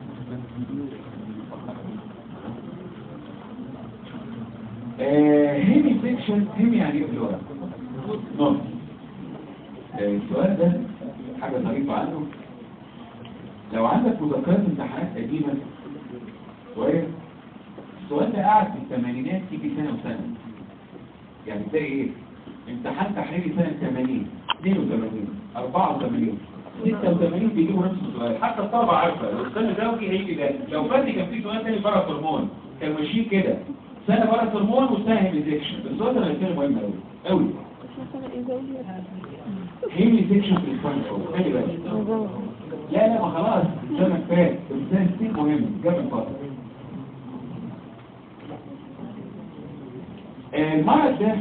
هيمي سيكشن هيمي يعني ايه بالورق نص السؤال ده حاجة طريفة عنه لو عندك مذكرات امتحانات قديمة كويس السؤال ده قاعد في الثمانينات تيجي سنة وسنة يعني تلاقي ايه امتحان تحريري سنة 80 82 84 86 بيجيبوا نفس السؤال حتى الطلبة عارفة لو السنة ده هيجي ده لو فاتي كان في سؤال تاني بره هرمون كانوا ماشيين كده سنة بره هرمون وسنة هيميزيكشن السؤال ده هيكون مهم قوي قوي هيميزيكشن في الفرنسو خلي بالك لا لا ما خلاص الزمن فات الانسان كتير مهم جاب فترة المرض ده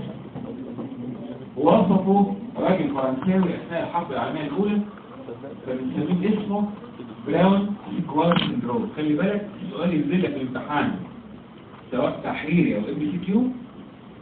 وصفه راجل فرنساوي اثناء الحرب العالميه الاولى فبنسميه اسمه براون سيكوال سندروم خلي بالك السؤال ينزل لك في الامتحان سواء تحريري او ام سي كيو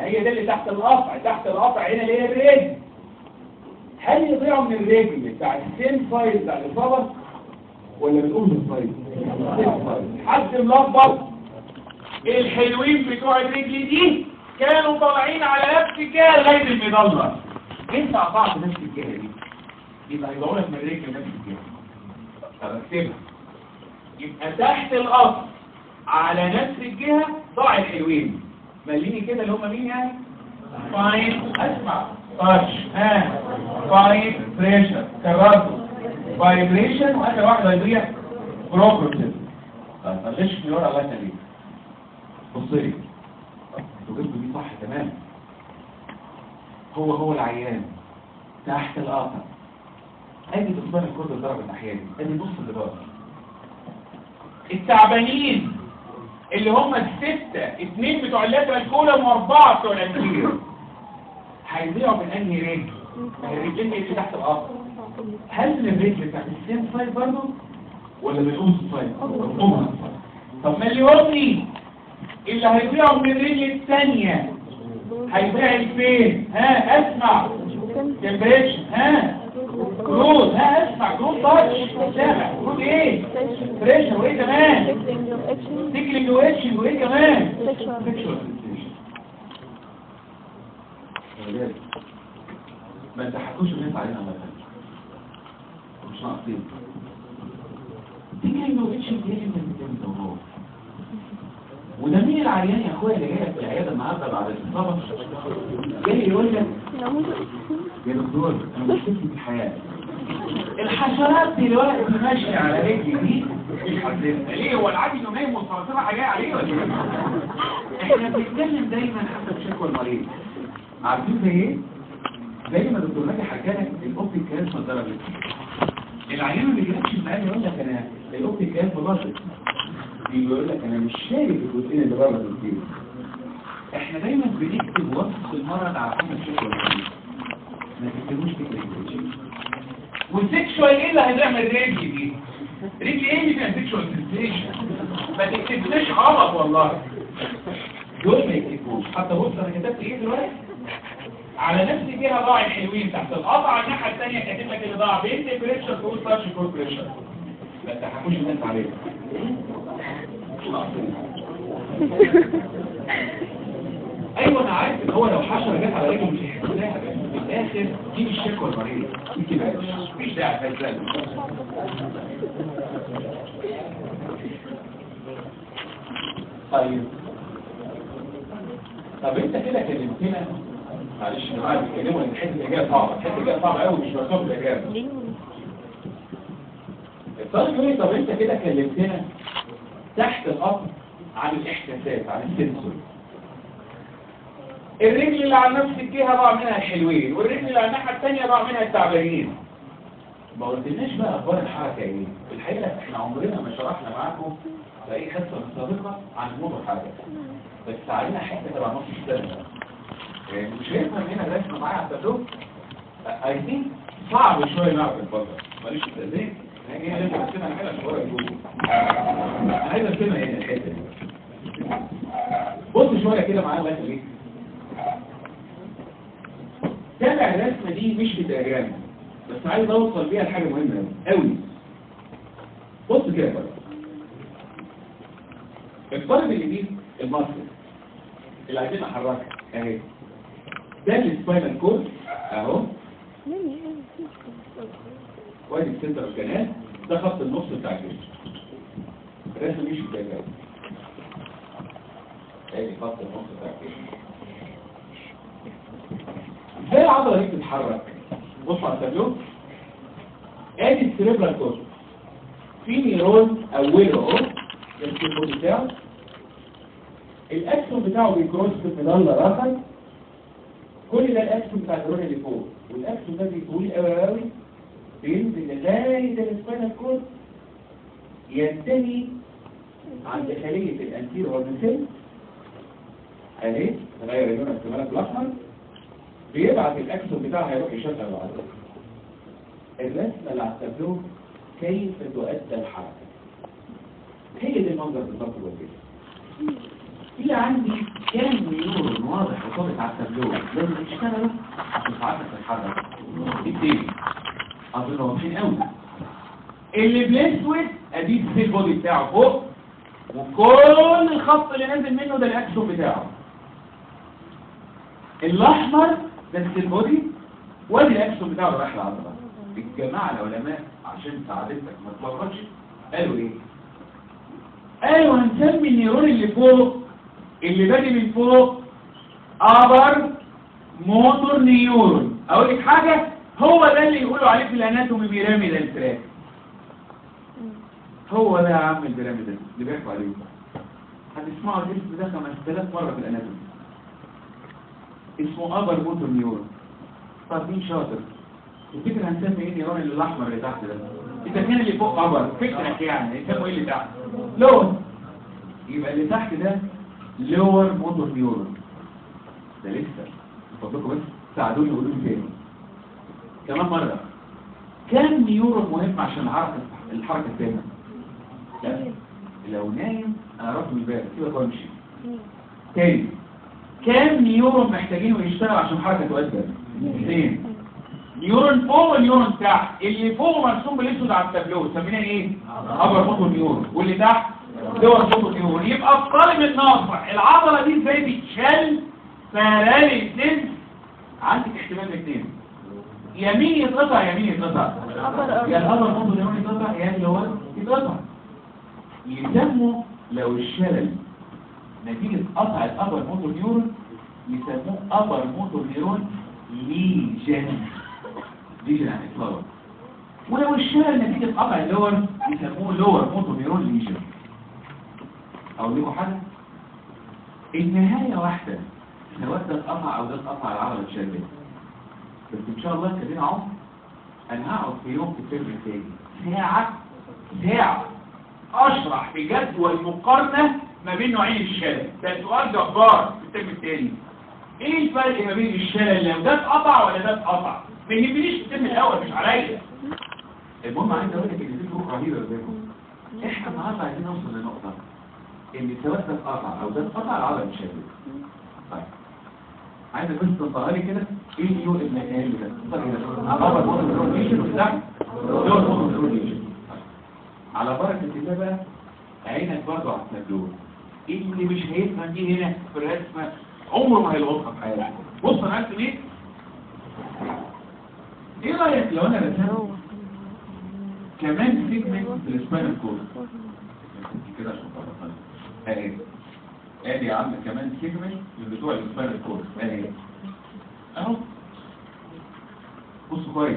ما هي ده اللي تحت القطع تحت القطع هنا اللي هي الرجل هل يضيعوا من الرجل بتاع السين سايز بتاع الاصابه ولا بنقول السايز حد ملخبط الحلوين بتوع الرجل دي كانوا طالعين على نفس الجهه لغايه المظله انت قطعت نفس الجهه دي يبقى هيضيعوا لك من الرجل نفس الجهه طب اكتبها يبقى تحت القطع على نفس الجهه ضاع الحلوين ماليني كده اللي هم مين يعني فاين اسمع تاتش ها فاين بريشر كررته فايبريشن واخر واحده هيضيع بروبرتيف طيب معلش في ورا الله يخليك بص لي انتوا جبتوا دي صح تمام هو هو العيان تحت القطع ادي تصبير الكرة الضرب الناحيه دي ادي نص اللي بره التعبانين اللي هم الستة اثنين بتوع اللاترال كولم واربعة بتوع الانتير هيضيعوا من انهي رجل ما هي الرجلين اللي تحت الارض هل من الرجل بتاعت السين سايد برضه ولا من الأوس سايد الأوس سايد طب ما اللي وصلي اللي هيضيعوا من الرجل الثانية هيضيع فين ها اسمع تمبريتشر ها كروز ها اسمع كروز تاتش سامع كروز ايه بريشر وايه كمان تكلم واتشنج وايه كمان سيكشوال ما تضحكوش الناس علينا الله يخليك مش ناقصين تكلم واتشنج ايه انت بتعمل ده وده مين العيان يا اخويا اللي جاي لك في العياده النهارده بعد الاصابه جاي يقول لك يا دكتور انا مشكلتي في الحياه الحشرات دي دلوقتي ماشيه على رجلي دي مش حاسسها ليه هو العادي انه نايم والصراصير جايه عليه ولا ايه؟ احنا بنتكلم دايما حسب شكوى المريض عارفين زي ايه؟ زي ما دكتور ناجي حكى لك الاوبتيك كانت ضربت العيان اللي بيكشف معايا يقول لك انا الاوبتيك كانت ضربت بيقول لك انا مش شايف الجزئين اللي بره الكتير احنا دايما بنكتب وصف المرض على حسب شكوى المريض ما تكتبوش فكره الجزئين والسيكشوال ايه اللي هنعمل رجل دي رجل ايه اللي فيها سيكشوال سنسيشن ما تكتبناش غلط والله دول ما يكتبوش حتى بص انا كتبت ايه دلوقتي على نفس الجهه ضاع الحلوين تحت القطع على الناحيه الثانيه كاتب لك اللي ضاع بين تمبريتشر تقول تاتش كور بريشر ما تضحكوش الناس عليك ايوه انا عارف ان هو لو حشره جت على رجله مش هيحس بيها في الاخر دي مش شكوى المريض دي كده مفيش داعي فايزان طيب طب انت كده كلمتنا معلش انا عارف تكلموا ان الحته الجايه صعبه الحته الجايه صعبه قوي مش مكتوب الاجابه الطالب يقول لي طب انت كده كلمتنا تحت القطر عن الاحساسات عن السنسور الرجل اللي على نفس الجهه ضاع منها الحلوين والرجل اللي على الناحيه الثانيه ضاع منها التعبانين ما قلتلناش بقى اخبار الحركه ايه الحقيقه احنا عمرنا ما شرحنا معاكم في اي حصه سابقه عن نور الحركه بس علينا حته تبع نص السنه يعني مش هيفهم هنا الرسمه معايا على التابلو اي ثينك صعب شويه نعرف الفضل ماليش تدريب هي هي لازم ارسمها كده عشان ورا يجوز انا عايز ارسمها هنا الحته دي بص شويه كده معايا الله يخليك تابع الرسمه دي مش بالدياجرام بس عايز اوصل بيها لحاجه مهمه قوي بص كده بقى الطالب اللي دي المصري اللي عايزين نحركها اهي ده السباينال كورد اهو وادي السنتر الكنال ده خط النص بتاع الجسم الرسم مش بالدياجرام ادي خط النص بتاع الجسم ازاي العضله دي بتتحرك بص على التابلو ادي السريبرال كورد في نيرون اوله اهو الكيبورد بتاعه الاكسون بتاعه بيكروس في المظله الاخر كل ده الاكسون بتاع النيرون اللي فوق والاكسون ده بيطول قوي قوي بينزل لغايه السباينال كورد ينتهي عند خليه الانتير والمسل اهي نغير اللون الكمالات الاحمر بيبعت الاكسون بتاعه هيروح يشغل العضله الرسمه اللي على التابلو كيف تؤدى الحركه هي دي المنظر بالظبط هو كده في عندي كام نيورون واضح وطابق على التابلو لازم يشتغلوا عشان ساعتك تتحرك التاني اظن واضحين قوي اللي بالاسود ادي السيل بودي بتاعه فوق وكل الخط اللي نازل منه ده الاكسون بتاعه الاحمر ده السيل بودي وادي الاكسون بتاعه اللي رايح العضله الجماعه العلماء عشان سعادتك ما تلخبطش قالوا ايه قالوا هنسمي النيرون اللي فوق اللي بادي من فوق ابر موتور نيورون اقول لك حاجه هو ده اللي يقولوا عليه في الاناتومي بيراميدال تراك هو ده يا عم البيراميدال اللي بيحكوا عليه هتسمعوا الاسم ده 5000 مره في الاناتومي اسمه ابر موتور نيورون طب مين شاطر تفتكر هنسمي ايه النيرون اللي الاحمر اللي تحت ده اذا كان اللي فوق ابر فكرك يعني يسموا ايه اللي تحت لون يبقى اللي تحت ده لور موتور نيورون ده لسه فضلكم بس ساعدوني وقولوا لي تاني كمان مرة كام نيورون مهم عشان الحركة الحركة التامة لا لو نايم انا رفض الباب كده بمشي تاني كام نيورون محتاجينه يشتغل عشان الحركة تؤدى اثنين نيورون فوق ونيورون تحت اللي فوق مرسوم بالاسود على التابلو سميناه ايه ابر موتور نيورون واللي تحت دور موتور نيورون يبقى الطالب الناصح العضله دي ازاي بتشل باراليسيس عندك احتمال الاثنين يمين يتقطع يمين يتقطع يا الابر موتور نيورون يتقطع يا اللي هو يتقطع يسموا لو الشلل نتيجة قطع الابر موتور نيورون يسموه ابر موتور نيورون ليجن ليجن يعني اطلاق ولو الشلل نتيجة قطع اللور يسموه لور موتور نيورون ليجن اقول لكم حاجة النهاية واحدة سواء ده اتقطع او ده اتقطع العضلة اتشلت بس ان شاء الله كده اهو انا هقعد في يوم في الترم التاني ساعة ساعة اشرح بجدول المقارنة ما بين نوعين الشلل ده سؤال جبار في الترم التاني ايه الفرق ما بين الشلل لو ده اتقطع ولا ده اتقطع ما يهمنيش في الترم الاول مش عليا المهم عايز اقول لك ان في فروق رهيبه بينهم احنا النهارده عايزين نوصل لنقطه ان سواء ده اتقطع او ده اتقطع العضله اتشالت طيب عايزك بس تنطقها لي كده ايه اليو ابن الهالي ده عباره عن كونتروليشن وتحت دور كونتروليشن على بركه الله بقى عينك برضه على التابلو اللي مش هيفهم دي هنا في الرسمه عمره ما هيلقطها في حياته بص انا عارف ايه ايه رايك لو انا رسمت كمان سيجمنت في السباينال كورد كده عشان تعرف اهي ادي يا عم كمان سيجمنت من بتوع السباينال كورد اهي اهو بص كويس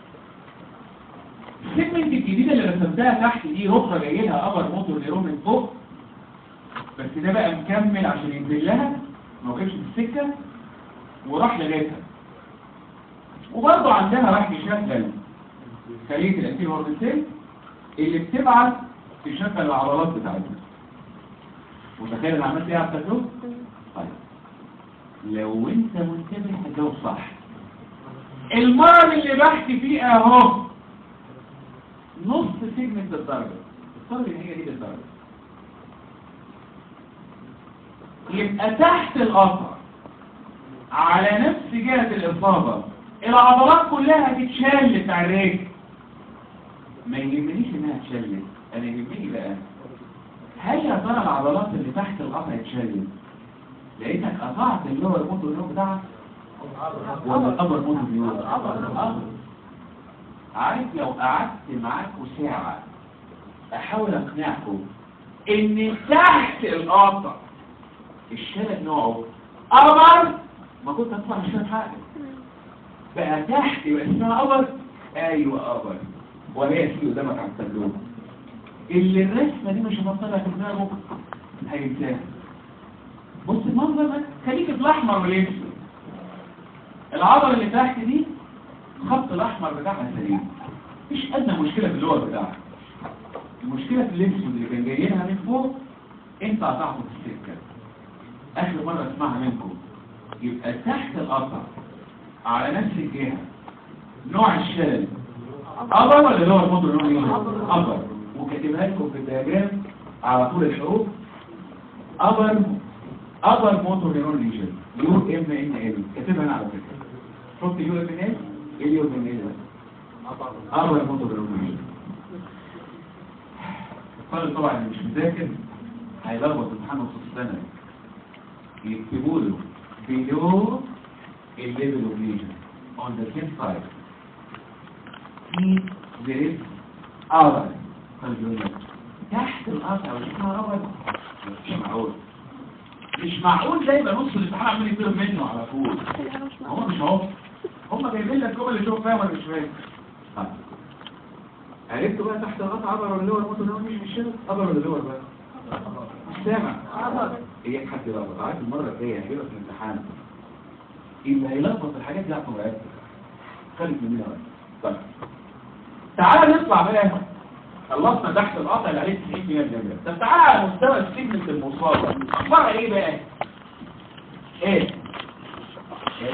السيجمنت الجديده اللي رسمتها تحت دي رخره جاي لها ابر موتور نيرون من فوق بس ده بقى مكمل عشان ينزل لها ما وقفش في السكه وراح لغايتها وبرضه عندها راح يشغل خليه الانتيريور اوربيتال اللي بتبعت تشغل العضلات بتاعتها متخيل انا عملت ايه على التابلو طيب لو انت منتبه هتجاوب صح المرض اللي بحكي فيه اهو نص سيجمنت الدرجه الدرجه اللي هي دي الدرجه يبقى تحت القطع على نفس جهة الإصابة العضلات كلها هتتشل بتاع الرجل ما يهمنيش انها تشلت انا يهمني بقى هل يا ترى العضلات اللي تحت القطع اتشلت لانك قطعت اللور موتور نيورون بتاعك ولا الابر موتور نيورون آه. عارف لو قعدت معاكم ساعة احاول اقنعكم ان تحت القطع الشلل نوعه ابر ما كنت هتطلع مش فاهم حاجه بقى تحت يبقى اسمها ابر ايوه ابر وهي في قدامك على التابلو اللي الرسمه دي مش هتطلع في دماغه هينساها بص المنظر ده خليك في الاحمر والاسود العضله اللي تحت دي الخط الاحمر بتاعها سليم مفيش ادنى مشكله في اللور بتاعها المشكله في الاسود اللي كان جاي لها من فوق انت قطعته في السكه اخر مره اسمعها منكم يبقى تحت القطع على نفس الجهه نوع الشلل ابر ولا لور موتور نوع ابر وكاتبها لكم في الدياجرام على طول الحروف ابر upper motor neuron lesion يو ام ان ال كاتبها انا على فكره حط يو ام ان ال ايه اليو ام ان ال ده upper motor neuron lesion الطالب طبعا اللي مش مذاكر هيلخبط امتحان نص السنه يكتبوا له below a level of lesion on the same side في there is other طيب يقول لك تحت القطع وشكلها ربط مش معقول مش معقول ده يبقى نص الامتحان عمال يطير منه على طول هو مش اهو هم جايبين لك جمل اللي شوف فاهم ولا مش فاهم طيب. عرفت بقى تحت القطع عبر ولا لور ممكن هو مش مش كده عبر ولا لور بقى مش سامع ايه حد يلخبط عارف المره الجايه هيجيبك في الامتحان اللي هيلخبط الحاجات دي عارفه بقى خليك مننا بقى طيب تعالى نطلع بقى خلصنا تحت القطع اللي عليه 90 جنيه الجمله طب تعالى على مستوى السيجمنت المصابه اخبارها ايه بقى ايه ايه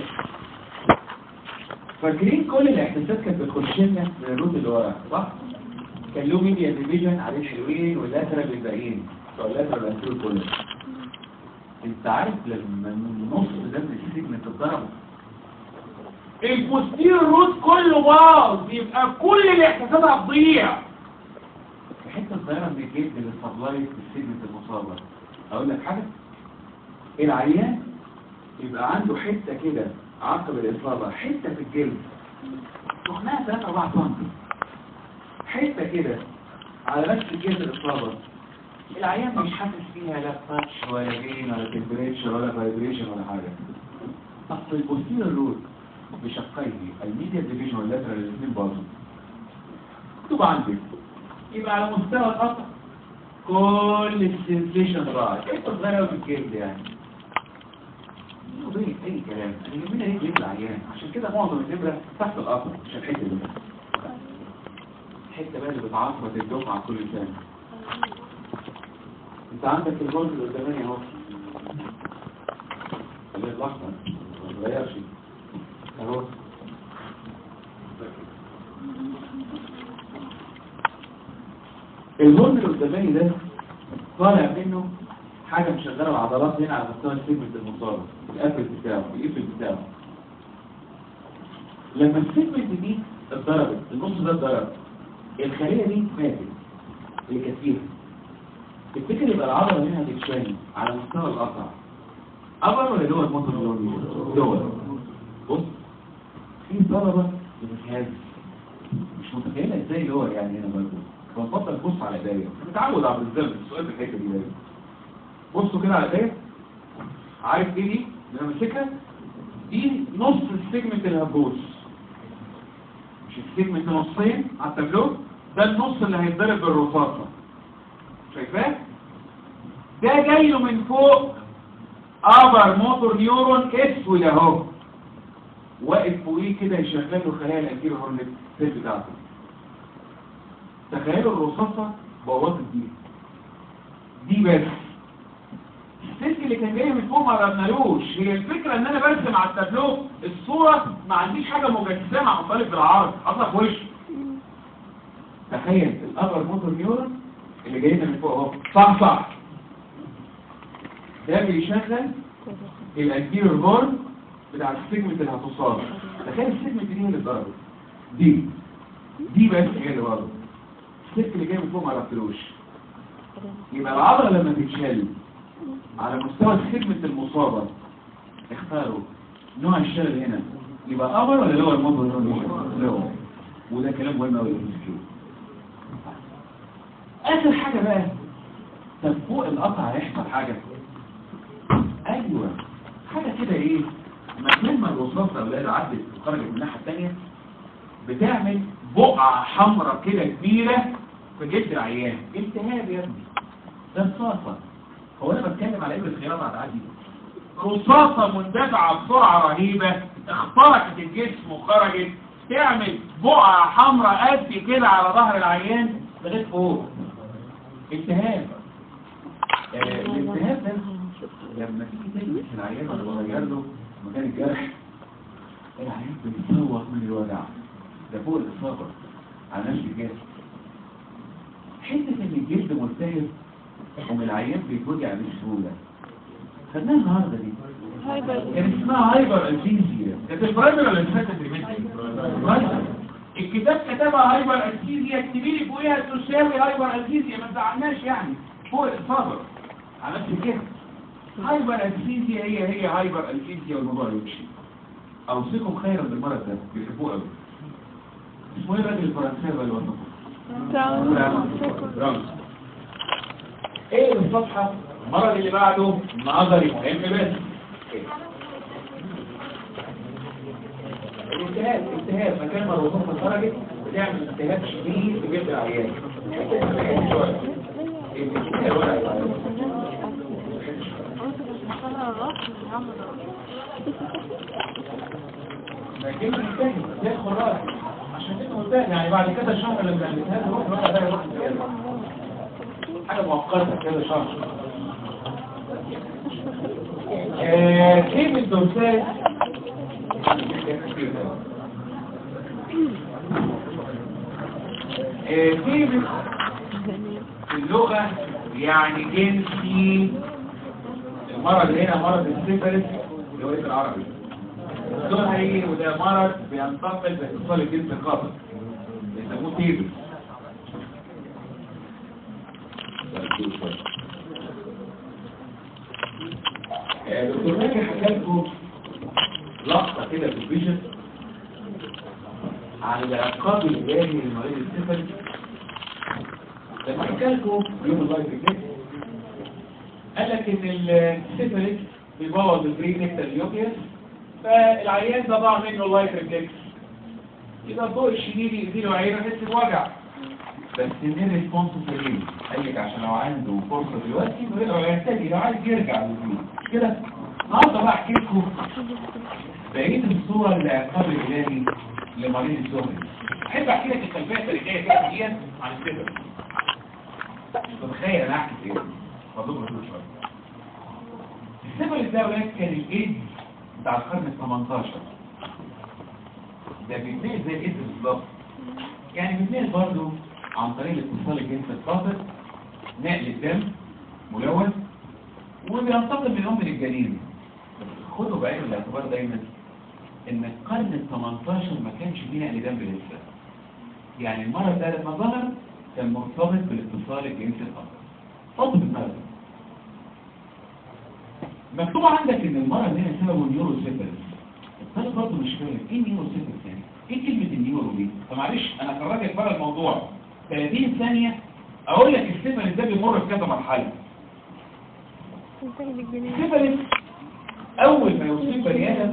فاكرين كل الاحساسات كانت بتخش لنا من الروت اللي ورا صح كان له ميديا ديفيجن عليه حلوين واللاترال الباقيين بتوع اللاترال انتيريور كله انت عارف لما النص ده من السيجمنت اتضرب البوستير روت كله باظ يبقى كل الاحساسات هتضيع حته صغيره من الجلد اللي سبلايز في السيجمنت المصابه اقول لك حاجه العيان يبقى عنده حته كده عقب الاصابه حته في الجلد تخنها 3 4 سم حته كده على نفس الجلد الاصابه العيان مش حاسس فيها لا تاتش ولا جين ولا تمبريتشر ولا فايبريشن ولا حاجه اصل البوستير روت بشقيه الميديا ديفيجن واللاترال الاثنين باظوا اكتب عندك يبقى على مستوى القطع كل السنسيشن راحت انت صغير قوي في الجلد يعني وضيق اي كلام انا يهمنا ايه جلد العيان عشان كده معظم النمره تحت القطع مش الحته دي الحته بقى اللي بتعصبت الدفعه كل سنه انت عندك الجولد اللي قدامي اهو اللي الاحمر ما اتغيرش اهو الهرم اللي قدامي ده طالع منه حاجه مشغله العضلات هنا على مستوى السيجمنت المصاب القفل بتاعه القفل بتاعه لما السيجمنت دي اتضربت النص ده اتضرب الخليه دي ماتت اللي كانت فيها تفتكر يبقى العضله هنا هتتشال على مستوى القطع ابر ولا دول موتور دول بص في طلبه بتتهز مش متخيله ازاي اللي هو يعني هنا برضه بنفضل تبص على ايديا متعود على الزمن السؤال في الحته دي دايما بصوا كده على ايديا عارف ايه دي اللي انا ماسكها دي نص السيجمنت اللي هتبوظ مش السيجمنت نصين على التابلو ده النص اللي هيتضرب بالرصاصه شايفاه ده جاي له من فوق ابر موتور نيورون اسود اهو واقف فوقيه كده يشغل له خلايا الانتيريور هورن سيل بتاعته تخيلوا الرصاصه بوظت دي دي بس السلك اللي كان جاي من فوق ما رمنالوش هي الفكره ان انا برسم على التابلو الصوره ما عنديش حاجه مجسمه حصلت بالعرض اصلا في وشي تخيل الابر موتور نيورون اللي جاي من فوق اهو صح صح ده بيشغل الانتيريور هورن بتاع السيجمنت اللي هتصاب تخيل السيجمنت دي اللي اتضربت دي دي بس هي اللي ضربت السلك اللي جاي من فوق ما عرفتلوش يبقى العضله لما تتشل على مستوى السيجمنت المصابه اختاروا نوع الشلل هنا يبقى ابر ولا لور موتور لور وده كلام مهم قوي اخر حاجه بقى طب فوق القطع هيحصل حاجه ايوه حاجه كده ايه مكان ما الرصاصه اولاد عدت وخرجت من الناحيه الثانيه بتعمل بقعه حمراء كده كبيره في جلد العيان التهاب يا ابني ده رصاصه هو انا بتكلم على ابن الخيارات هتعدي رصاصه مندفعه بسرعه رهيبه اخترقت الجسم وخرجت تعمل بقعه حمراء قد كده على ظهر العيان لغايه فوق التهاب آه، الالتهاب ده لما تيجي تلبس العيان ولا تغير له مكان الجرح العيان بيتصوت من الوجع ده فوق الاصابه على نفس الجسم حته ان الجلد ملتهب ومن العيان بيتوجع بسهوله خدناها النهارده دي هايبر كان اسمها هايبر الفيزيا كانت البرايمر ولا الفاتة البرايمر الكتاب كتبها هايبر الفيزيا اكتبي لي فوقيها تساوي هايبر الفيزيا ما تزعلناش يعني فوق الصبر عملت كده هايبر الفيزيا هي هي هايبر الفيزيا والموضوع يمشي اوصيكم خيرا بالمرض ده بيحبوه قوي اسمه ايه الراجل الفرنساوي اللي وصفه برافو. ايه الصفحة المرض اللي بعده نظري مهم بس الالتهاب الالتهاب مكان ما الرطوبة خرجت بتعمل التهاب شديد في جلد العيان الالتهاب ولا العيان. لكن الثاني زي الخراج عشان كده قلت لك يعني بعد كده شهر لما الالتهاب يروح الوضع ده يروح الزيادة. حاجة مؤقتة كده شهر آه، كيف الدوسات آه، كيف اللغة يعني جنسي المرض هنا مرض السيفلس اللي هو اسم العربي اللغة هي وده مرض بينتقل باتصال الجنس القابل يسموه تيبس آه، دكتور ماجي حكى لكم لقطة كده في الفيجن عن العقاب الإلهي للمريض السفل لما حكى لكم يوم الله يفكر قال لك إن السفلس بيبوظ البري نكتر اليوبيس فالعيان ده ضاع منه اللايف ريفلكس يبقى الضوء الشديد يزيله عينه يحس بوجع بس من ريسبونس سليم قال لك عشان لو عنده فرصه دلوقتي انه يقدر ينتهي لو عايز يرجع للبيت كده النهارده بقى احكي لكم بقيه الصوره اللي عقاب الالهي لمريض الزهري احب احكي لك الخلفيه التاريخيه كده دي عن السبب مش متخيل انا احكي ايه فضل رسول شويه السبب ده ولاد كان الايد بتاع القرن ال 18 ده بيتنقل زي الايد بالظبط يعني بيتنقل برضه عن طريق الاتصال الجنسي الخاطئ نقل الدم ملوث وبينتقل من ام للجنين بس خدوا بعين الاعتبار دايما ان القرن ال 18 ما كانش فيه نقل دم لسه يعني المرض ده لما ظهر كان مرتبط بالاتصال الجنسي الخاطئ حط في دماغك مكتوب عندك ان المرض هنا سببه نيوروسيفلس الطالب برضه مش فاهم ايه نيوروسيفلس يعني ايه كلمه النيورو دي فمعلش انا خرجت بره الموضوع 30 ثانيه اقول لك السيفلس ده بيمر بكذا مرحله السيفلس اول ما يصيب بني ادم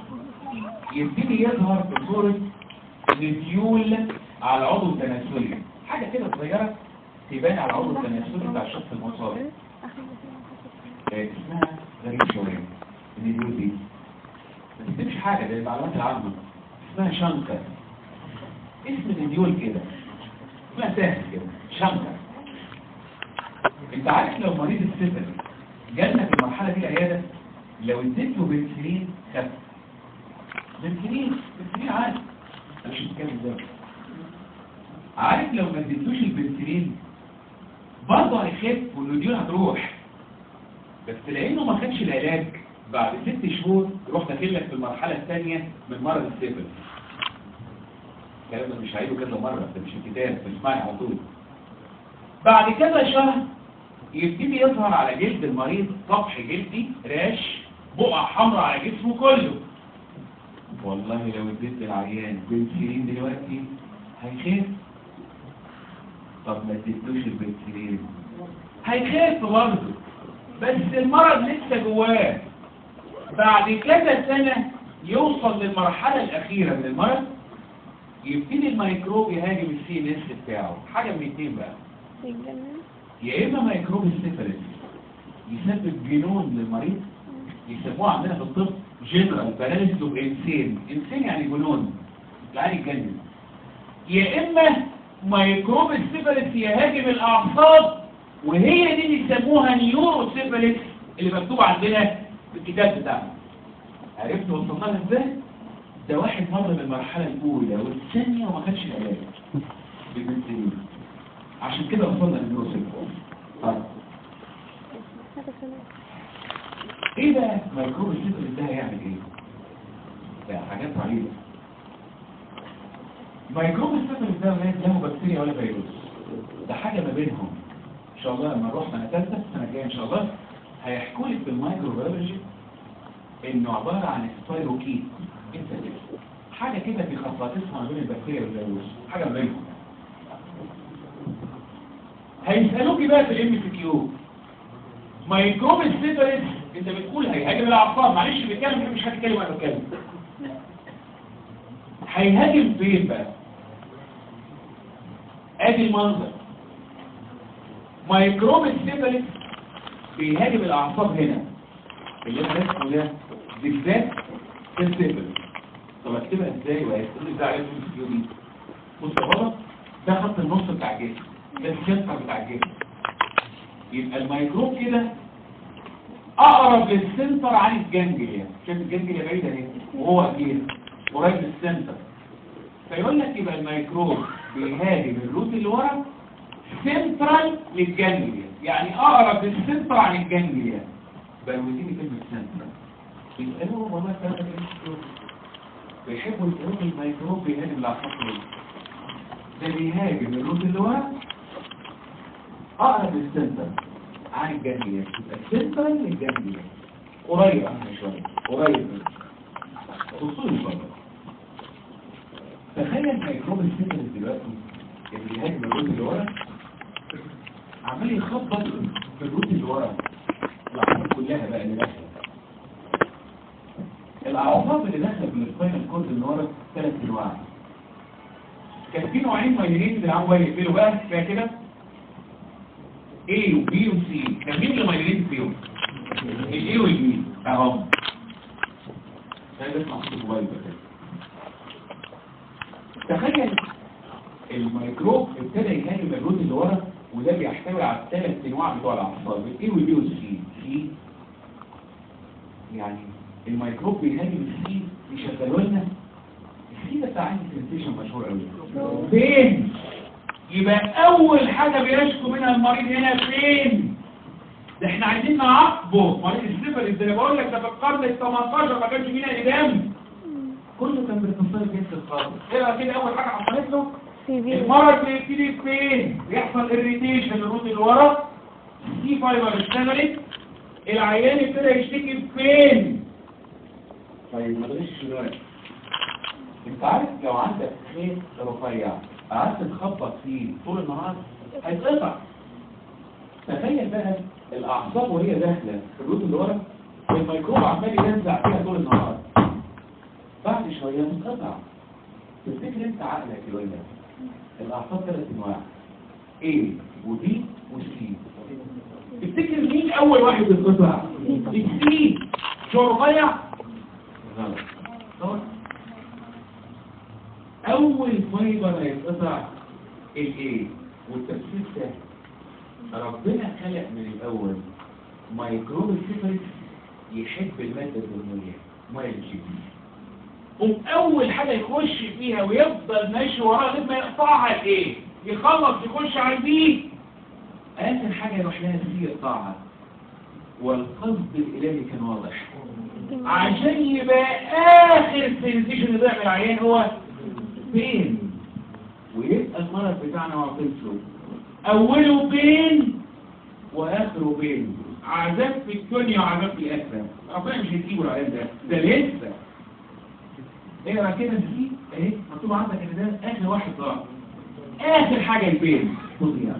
يبتدي يظهر بصوره نديول على العضو التناسلي حاجه كده صغيره تبان على العضو التناسلي بتاع الشخص المصاب آه، اسمها غريب شويه النديول دي ما تكتبش حاجه ده المعلومات العامه اسمها شانكر اسم النديول كده اسمها سهل كده شانكر انت عارف لو مريض السفل جالنا في المرحله دي العياده لو اديت له بنسلين خف بنسلين بنسلين عادي انا مش بتكلم ده عارف لو ما اديتوش البنسلين برضه هيخف والنديول هتروح بس لانه ما خدش العلاج بعد ست شهور يروح داخل لك في المرحله الثانيه من مرض السفل الكلام ده مش هعيده كذا مره ده مش الكتاب بتسمعني على طول بعد كذا شهر يبتدي يظهر على جلد المريض سطح جلدي راش بقع حمراء على جسمه كله والله لو اديت للعيان بنسلين دلوقتي هيخف طب ما اديتوش البنسلين هيخف برضه بس المرض لسه جواه بعد كذا سنة يوصل للمرحلة الأخيرة من المرض يبتدي الميكروب يهاجم السي ان اس بتاعه حاجة من اتنين بقى يا إما ميكروب السيفلس يسبب جنون للمريض يسموه عندنا في الطب جنرال باراليسيس اوف انسين انسين يعني جنون يعني يتجنن يا إما ميكروب السيفلس يهاجم الأعصاب وهي دي اللي يسموها نيورو سيفلس اللي مكتوب عندنا في الكتاب بتاعنا عرفت وصلنا لها ازاي؟ ده واحد مر بالمرحلة الأولى والثانية وما خدش العلاج بالبنسلين عشان كده وصلنا للنيورو سيفلس طيب بقى ميكروب السيفلس ده هيعمل ايه ده حاجات رهيبه ميكروب السيفلس ده لا له بكتيريا ولا فيروس ده حاجه ما بينهم ان شاء الله لما نروح سنه ثالثه السنه الجايه ان شاء الله هيحكوا لك بالمايكروبيولوجي انه عباره عن سبايروكيت انت حاجه كده في خصائصها ما بين البكتيريا والفيروس حاجه ما بينهم هيسالوكي بقى في الام سي كيو ميكروب السيفلس انت بتقول هيهاجم الاعصاب معلش بيتكلم مش هتكلم وانا بتكلم هيهاجم فين بقى ادي المنظر ميكروب السيفلس بيهاجم الاعصاب هنا اللي انا رسمه ده بالذات السيفلس طب اكتبها ازاي وهيكتب ازاي على الفيديو دي بص يا بابا ده خط النص بتاع الجسم ده السنتر بتاع الجسم يبقى الميكروب كده اقرب للسنتر عن الجنجليا شايف الجنجليا بعيده اهي وهو كده قريب للسنتر فيقول لك يبقى الميكروب بيهاجم الروت اللي ورا سنترال للجنجليا يعني اقرب للسنتر عن الجنجليا بقى وديني كلمه سنترال يبقى هو والله ثلاثه بيحبوا يقولوا الميكروب بيهاجم الاعصاب ده بيهاجم الروت اللي ورا اقرب للسنتر عن الجنبية يبقى السنتر للجنبية قريب عنها شوية قريب خصوصي بقى تخيل ميكروب السنتر دلوقتي اللي بيهاجم الروت اللي ورا عمال يخبط في الروت اللي ورا الاعصاب كلها بقى اللي داخله الاعصاب اللي داخله بالسباينال كورد اللي ورا ثلاث انواع كان في نوعين مايلينيت بيلعبوا بقى يقفلوا بقى فيها كده A و B و C كان مين اللي مايلينيت فيهم؟ ال A وال B اهم ده اسمه خط موبايل بقى تخيل الميكروب ابتدى يهاجم الروت اللي ورا وده بيحتوي على الثلاث انواع بتوع الاعصاب ال A وال B وال C C يعني الميكروب بيهاجم السي يشغلوا لنا السي ده بتاع عندي سنسيشن مشهور قوي فين يبقى اول حاجه بيشكو منها المريض هنا فين ده احنا عايزين نعاقبه مريض السيفلس ده انا بقول لك ده في القرن ال 18 ما كانش فينا ادام كله كان باختصار جنس القرن ايه كده اول حاجه حصلت له المرض بيبتدي فين بيحصل اريتيشن الروت اللي ورا سي فايبر اشتغلت العيان ابتدى يشتكي فين طيب ما تغش دلوقتي انت عارف لو عندك خيط رفيع قعدت تخبط فيه طول النهار هيتقطع تخيل بقى الاعصاب وهي داخله في الروت اللي ورا الميكروب عمال ينزع فيها طول النهار بعد شويه تتقطع تفتكر انت عقلك يقول لك الاعصاب ثلاث انواع A وB وC تفتكر مين اول واحد يتقطع السي شو رفيع غلط غلط اول فايبر هيتقطع الايه والتفسير سهل ربنا خلق من الاول ميكروب السيفلس يحب الماده الدهنيه ميه الجبين قوم اول حاجه يخش فيها ويفضل ماشي وراها لغايه ما يقطعها الايه يخلص يخش على البي اخر حاجه يروح لها السي يقطعها والقصد الالهي كان واضح عشان يبقى اخر سنسيشن يضيع من العيان هو بين ويبقى المرض بتاعنا وعطيته اوله بين واخره بين عذاب في الدنيا وعذاب في الاخره ربنا مش هيسيبه العيان ده ده لسه اقرا كده دي اهي مكتوب عندك ان ده اخر واحد ضاع اخر حاجه البين تضيع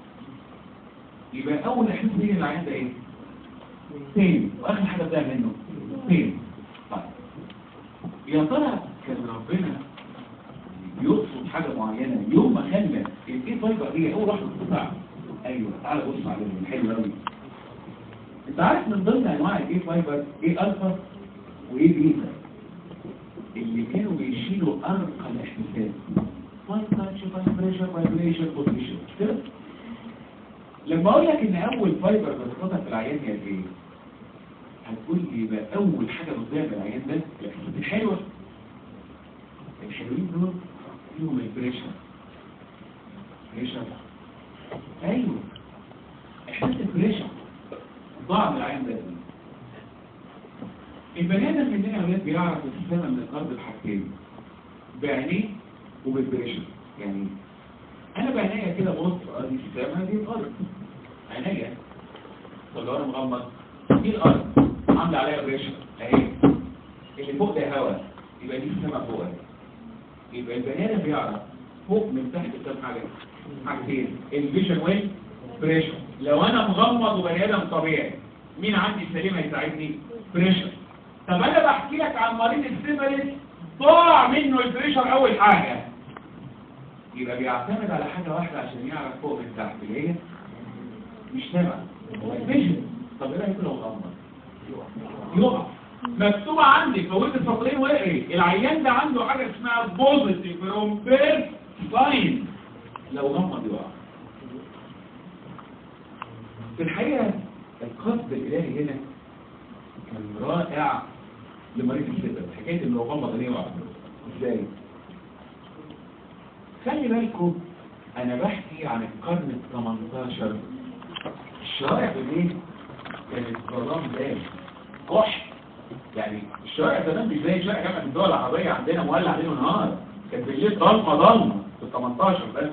يبقى اول احساس بين العيان ده ايه بين واخر حاجه بتضيع منه بين طيب يا ترى كان ربنا يقصد حاجة معينة يوم ما خلى الايه فايبر دي اول واحدة تقطع ايوه تعالى بص على الحلو قوي انت عارف من ضمن انواع الايه فايبر ايه الفا وايه بيتا اللي كانوا بيشيلوا ارقى الاحساسات فاين تاتش فاين بريشر فايبريشن بوزيشن كده لما اقول لك ان اول فايبر بتتقطع في العيان هي ايه هتقول لي يبقى اول حاجه بتضيع في العيان ده الاحساسات الحلوه الحلوين دول فيهم البريشر بريشر ايوه احساس البريشر ضاع من العين ده بيعرف السماء من الارض بحاجتين بعينيه وبالبريشر يعني انا بعينيا كده بص ادي السماء دي الارض عينيا طب لو انا مغمض دي الارض عامله عليها بريشر اهي اللي فوق ده هواء يبقى دي السماء فوق اهي يبقى البني ادم بيعرف فوق من تحت كام حاجه حاجتين الفيجن وين بريشر لو انا مغمض وبني ادم طبيعي مين عندي سليم هيساعدني بريشر طب انا بحكي لك عن مريض السيفلس ضاع منه البريشر اول حاجه يبقى بيعتمد على حاجه واحده عشان يعرف فوق من تحت اللي هي مش سامع الفيجن طب ايه رايك لو مغمض يقع مكتوبة عندي فوت السطرين واقري العيان ده عنده حاجة اسمها بوزيتيف رومبير ساين لو غمض يقع في الحقيقة القصد الإلهي هنا كان رائع لمريض السبب حكاية انه غمض عينيه يقع ازاي؟ خلي بالكم انا بحكي عن القرن ال 18 الشوارع بالليل كانت ظلام دايم كحل يعني الشوارع زمان مش زي شارع جامعة الدول العربية عندنا مولع ليل ونهار كان بالليل ضلمة ضلمة في ال 18 بس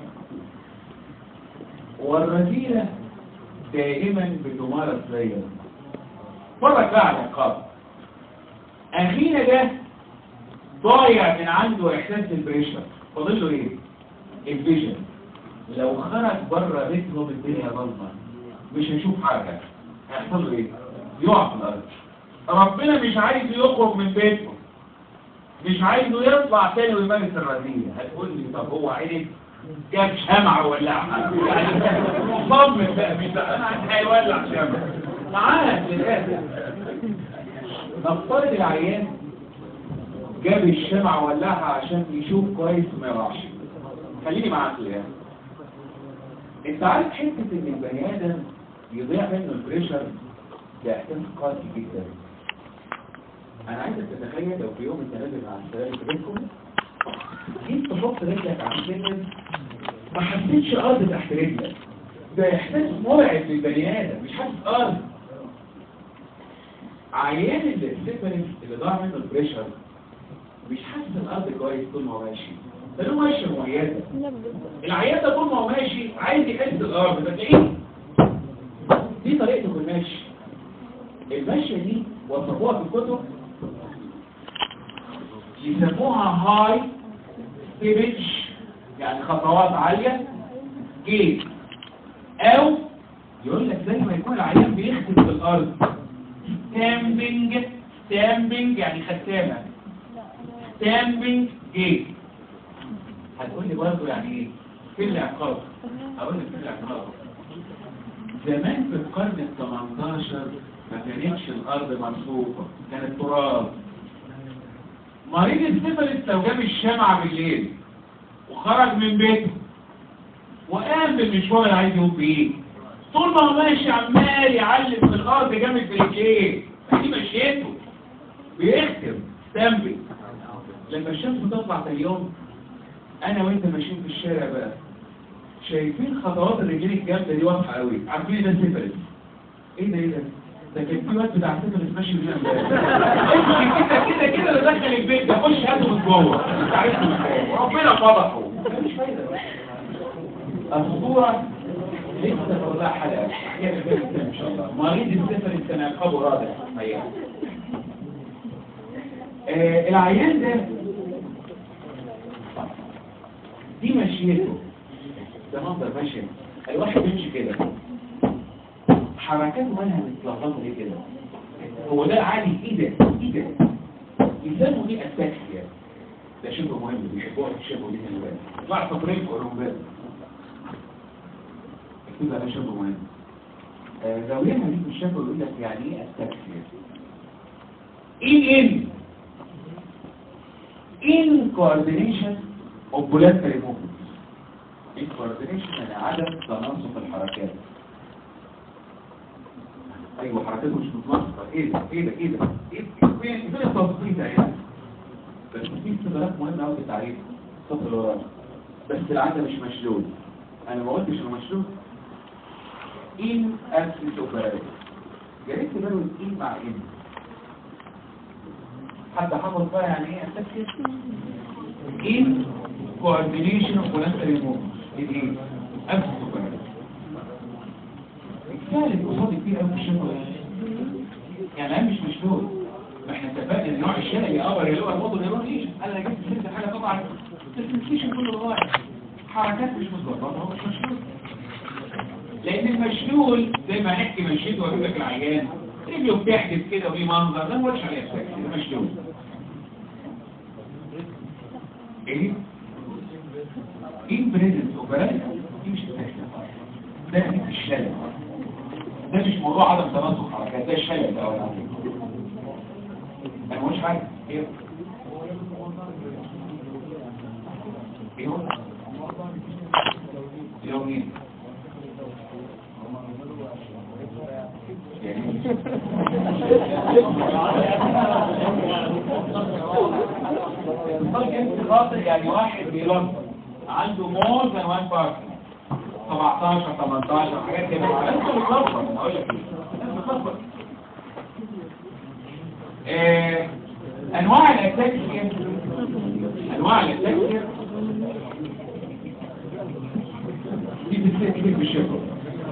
والرذيلة دائما بتمارس ليلا فرق بقى على العقاب أخينا ده ضايع من عنده إحساس البريشر فاضل له إيه؟ الفيجن لو خرج بره بيتهم الدنيا ضلمة مش هيشوف حاجة هيحصل له إيه؟ يقع في الأرض ربنا مش عايز يخرج من بيته مش عايزه يطلع تاني ويمارس الرذيلة هتقول لي طب هو عرف جاب شمعة ولا يعني مصمم بقى مش انا هيولع شمعة معاه للآخر نفترض العيان جاب الشمعة ولعها عشان يشوف كويس وما يقعش خليني معاك للآخر انت عارف حتة ان البني ادم يضيع منه البريشر ده احساس قاسي جدا انا عايزك تتخيل لو في يوم انت نازل مع السلام في بينكم جيت تحط رجلك على السلم ما حسيتش ارض تحت رجلك ده احساس مرعب للبني ادم مش حاسس ارض عيان اللي السيفلس اللي ضاع منه البريشر مش حاسس الارض كويس طول ما هو ماشي ده له ماشيه مميزه العيان ده طول ما هو ماشي عايز يحس الارض ده تلاقيه دي طريقته في المشي المشيه دي وصفوها في الكتب يسموها هاي ستيبج يعني خطوات عالية جيت او يقول لك زي ما يكون العيان بيختم في الارض ستامبنج ستامبنج يعني ختامة ستامبنج جيت هتقول لي برضه يعني ايه في العقاب هقول لك في العقاب زمان في القرن ال 18 ما كانتش الارض مرصوفه كانت تراب مريض السفلس لو جاب الشمعة بالليل وخرج من بيته وقام بالمشوار اللي عايز يقوم بيه طول ما هو ماشي عمال يعلم في الارض جامد برجليه دي مشيته بيختم ستامبي لما الشمس تطلع في اليوم انا وانت ماشيين في الشارع بقى شايفين خطوات الرجلين الجامده دي واضحه قوي عارفين ده سيفلس ايه ده ايه ده ده كان في واد بتاع سيفلس ماشي بينا امبارح كده كده كده اللي دخل البيت ده خش هاته من جوه انت عرفت ربنا فضحه مش فايده الصوره لسه والله حلقه احكيها في البيت ان شاء الله مريض السيفلس كان عقابه رادع حقيقه آه العيان ده دي مشيته ده منظر ماشي الواحد يمشي كده حركاته مالها متلخبطه ليه كده هو ده عادي ايه ده ايه ده يسموا دي التاكسيا ده شبه مهم بيحبوها الشبه دي من الوقت طلع تطريق اوروبا اكتبها ده شبه مهم زاويها دي في الشبه يقول لك يعني ايه التاكسيا ان ان in coordination of voluntary movements الكوردينيشن يعني عدم تناسق الحركات ايوه حركاته مش متناسقه ايه ده ايه ده ايه ده ايه فين فين التظبيط يعني بس في استدراك مهم قوي في التعريف الصف اللي ورانا بس العاده مش مشلول انا ما قلتش انه مشلول ان ابسنت اوبراتيف جريت باله ان مع ان حد حفظ بقى يعني ايه اساسيا ايه coordination of voluntary movements ايه ابسط الثالث قصاد كتير قوي في الشغل يعني انا مش مشلول ما احنا اتفقنا ان نوع الشلل يا ابر يا لور موضوع نيرون ايش انا جبت سيره حاجه طبعا السنسيشن كله ضايع حركات مش مظبطه هو مش مشلول لان المشلول زي ما حكي مشيت واجيب لك العيان رجله بتحدث كده وليه منظر ده مش عليه ده مشلول ايه in presence of دي مش التكليف ده مش الشلل ده مش موضوع عدم تناسق حركات ده الشلل ده ولا انا مش حاجه ايه ايه هو يومين يعني خاطر يعني واحد بيلطف عنده مور ذان وان بارت 17 18 حاجات كده انت بتلخبط انا هقول لك ايه انت بتلخبط آه، انواع الاتاكسيا انواع الاتاكسيا دي بتصير كتير بالشكل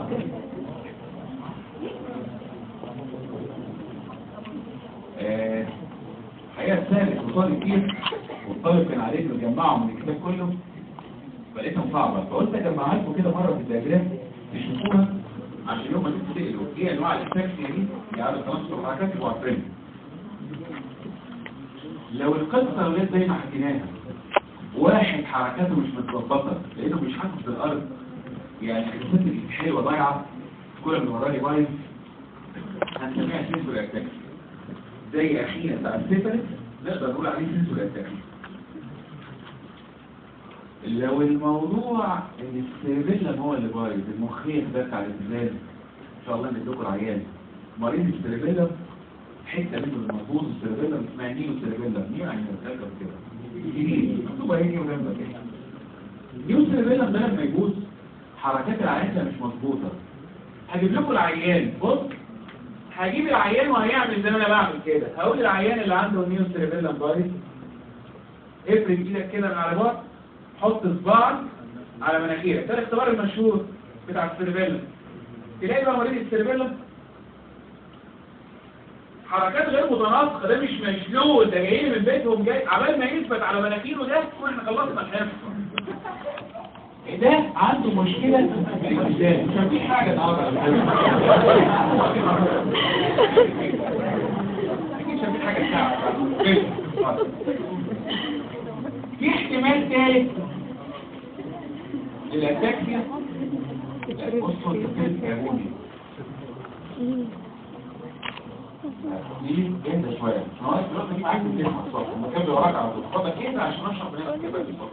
آه، الحقيقه الثالث وصال كتير والطالب كان عليه يجمعهم من الكتاب كله فلقيتهم صعبة فقلت اجمعها لكم كده مرة في الدياجرام تشوفوها عشان يوم ما تسألوا ايه انواع الاساكسيا دي يعني تناسق الحركات يبقوا عارفينها لو القصة ولاد زي ما حكيناها واحد حركاته مش متظبطة لانه مش حاسس بالارض يعني الست اللي حلوة ضايعة كل من وراني بايظ هنسميها سنسور اتاكسيا زي اخينا بتاع السيفلس نقدر نقول عليه سنسور اتاكسيا لو الموضوع ان السيربيلم هو اللي بايظ المخيخ ده بتاع الازاز ان شاء الله نديكم العيان مريض السيربيلم حته منه المفروض السيربيلم اسمها نيو سيربيلم نيو يعني مرتكب كده جديد مكتوبه ايه نيو جنبك كده نيو سيربيلم ده لما يبوظ حركات العيان ده مش مظبوطه هجيب لكم العيان بص هجيب العيان وهيعمل زي ما انا بعمل كده هقول العيان اللي عنده نيو سيربيلم بايظ افرد ايدك كده من على بعض حط صباعك على مناخيرك ده الاختبار المشهور بتاع السيربيلم تلاقي بقى مريض السيربيلم حركات غير متناسقه ده مش مشلول ده جاي لي من بيتهم جاي عبال ما يثبت على مناخيره ده كل احنا خلصنا الحفظ ده عنده مشكلة في الإنسان مش مفيش حاجة النهارده أكيد مش مفيش حاجة تساعد في احتمال ثالث للأتاكسيا بصوا التفكير يا دي اهدى شوية انا واقف دلوقتي دي معاك الدنيا الصبح المكان وراك على طول خدك اهدى عشان اشرب بنفسك كده بالظبط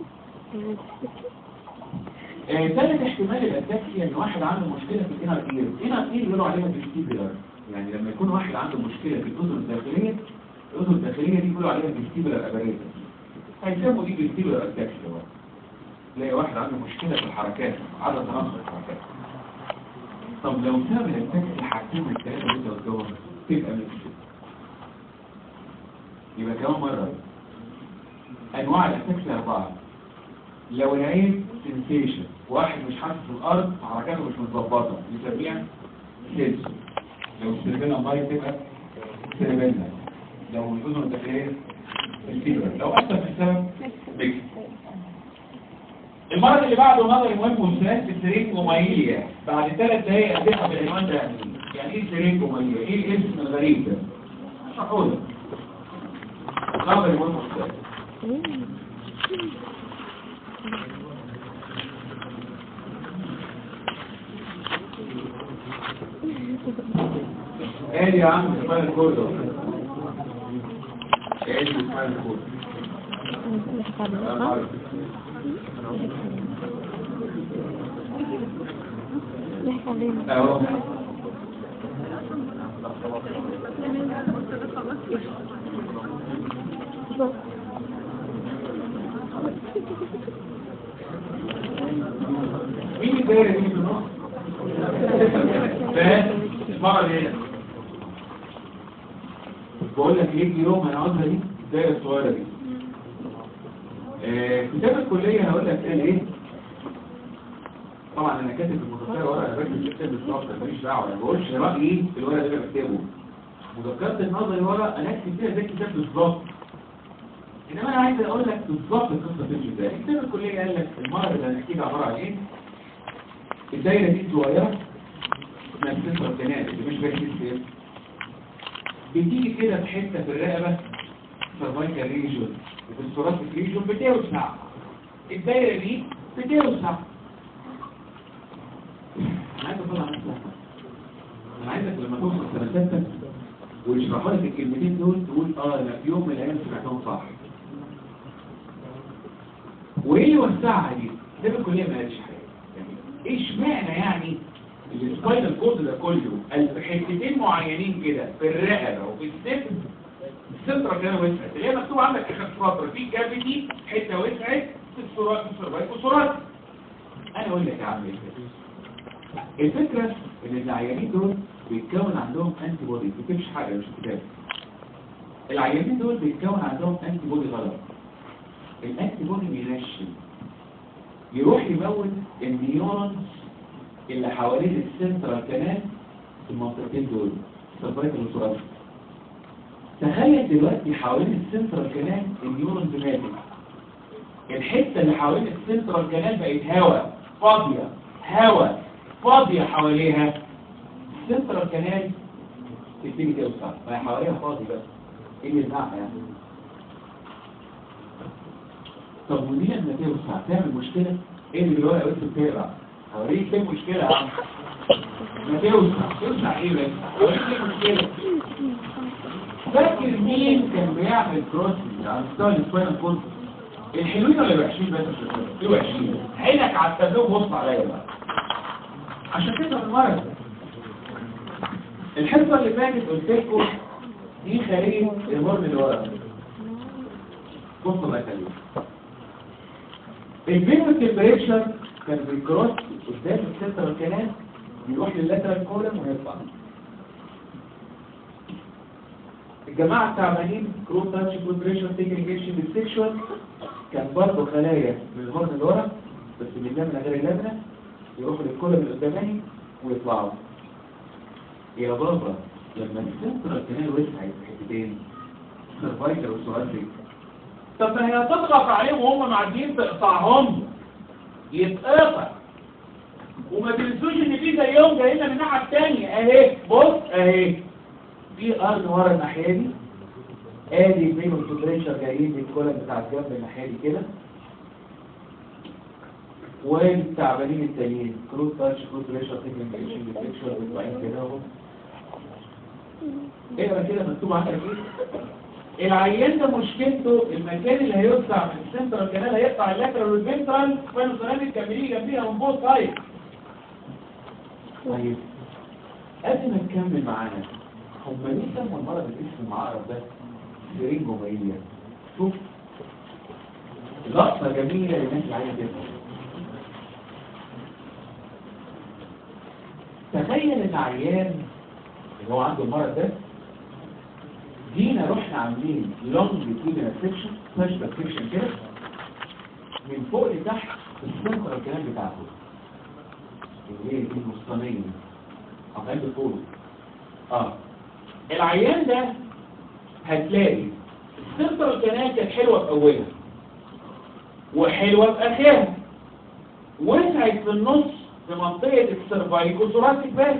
ثالث احتمال الاتاكسيا ان واحد عنده مشكلة في الانر اير الانر اير يقولوا عليها فيستيبولار يعني لما يكون واحد عنده مشكلة في الاذن الداخلية الاذن الداخلية دي يقولوا عليها فيستيبولار اباريتس هيسموا دي فيستيبولار اتاكسيا بقى تلاقي واحد عنده مشكلة في الحركات عدد تناسق الحركات طب لو سبب الاتاكسيا حاجتين من الثلاثة اللي انت قلتهم تبقى مكتوب يبقى كمان مرة انواع الاتاكسيا اربعة لو العين سنسيشن واحد مش حاسس بالارض حركاته مش متظبطه يسميها سيلز لو السيربيلا ماي تبقى سيربيلا لو الاذن الداخليه الفيبر لو اكتر من سبب بيكس المرض اللي بعده نظري مهم والثلاث السرينجومايليا بعد ثلاث دقايق اديها بالعنوان ده يعني ايه سرينجومايليا ايه الاسم الغريب ده اشرحه لك نظري مهم والثلاث ادي يا عم اسمها الكود ادي اسمها الكود اهو مين الدايره دي في النص؟ بس المره دي هنا بقول لك ليه يوم انا عاوزها دي الدايره الصغيره دي آه، كتاب الكليه هقول لك قال ايه طبعا انا كاتب المذكره ورقه انا بكتب الكتاب بالظبط ماليش دعوه انا ما بقولش رايي في الورقه اللي انا بكتبه مذكره النظري ورقه انا اكتب فيها زي الكتاب بالظبط انما انا عايز اقول لك بالظبط القصه تمشي ازاي كتاب الكليه قال لك المرض اللي هنحكيها عباره عن ايه الدايره دي صغيره اسمها السنترال كانال اللي مش باين فيه بتيجي كده في حته في الرقبه سيرفايكال ريجون في الثوراسيك ريجون بتوسع الدايره دي بتوسع انا عايز اطلع نفسك انا عايزك لما توصل سنه سته ويشرحوا لك الكلمتين دول تقول اه انا في يوم من الايام سمعتهم صح وايه اللي وسعها دي؟ ده الكليه ما قالش حاجه يعني ايش معنى يعني السباينال كورد ده كله في حتتين معينين كده في الرقبه وفي السفن السنترا كان وسعت اللي هي مكتوب عندك اخر سطر في كافيتي حته وسعت في الصورات في الصورات في الصورات انا اقول لك يا عم ايه الفكره ان العيانين دول بيتكون عندهم انتي بودي ما بتكتبش حاجه مش كتاب العيانين دول بيتكون عندهم انتي بودي غلط الانتي بودي بينشن يروح يموت النيورونز اللي حوالين السنترال كمان في المنطقتين دول سيرفايكال وسورال تخيل دلوقتي حوالين السنترال كمان النيورونز ماتت الحته اللي حوالين السنترال كانال بقت هواء فاضيه هواء فاضيه حواليها السنترال كانال تبتدي توسع ما هي حواليها فاضي بس ايه اللي يمنعها يعني طب ودي لما توسع تعمل مشكله ايه اللي بيقول بس بتقرا هوريك ايه المشكله يا عم ما توسع توسع ايه بس هوريك ايه المشكله فاكر مين كان بيعمل كروسنج على مستوى السباينال كورد الحلوين ولا الوحشين بس الوحشين عينك على التابلو بص عليا بقى عشان كده المرض الحصه اللي فاتت قلت لكم دي خليه الهرم اللي ورا بصوا بقى خليه الفينو تمبريتشر كان بالكروس قدام السنتر الكلام بيروح لللاترال كولم ويطلع الجماعة التعبانين كروس تاتش كونتريشن تيكنيكيشن بالسكشوال كان برضه خلايا من الهرم اللي ورا بس من اللبنة غير اللبنة يروحوا للكولم القداماني ويطلعوا يا بابا لما السنترال كانال وسعت في حتتين سيرفايكال وسوالفيك طب ما هي تضغط عليهم وهم معديين تقطعهم يتقطع وما تنسوش ان في زيهم جايين من الناحيه الثانيه اهي بص اهي في ارض ورا الناحيه دي ادي بين الكونتريشر جايين من الكولم بتاع الجنب الناحيه دي كده والتعبانين التانيين كروس تاتش كروس ريشر تيكنيكيشن ديفكشن بيطلعين كده اهو اقرا كده مكتوب عندك ايه العيان ده مشكلته المكان اللي هيوسع من السنترال كانال هيقطع اللاترال والفنترال فالوسران الكاملين جنبيها من بوث سايد طيب قبل ما نكمل معانا هم ليه سموا المرض الاسم المعقرب ده سرينجوميليا شوف لقطة جميلة للناس اللي عايزة تفهم تخيل ان عيان اللي هو عنده المرض ده جينا رحنا عاملين لونج كيمينا سيكشن سيرجيكال سيكشن كده من فوق لتحت السنترال الكلام بتاعته اللي هي دي المسطنيه او قلب الطول اه العيان ده هتلاقي السنترال كانال كانت حلوه في اولها وحلوه في اخرها وسعت في النص في منطقه السيرفايكوثوراسيك بس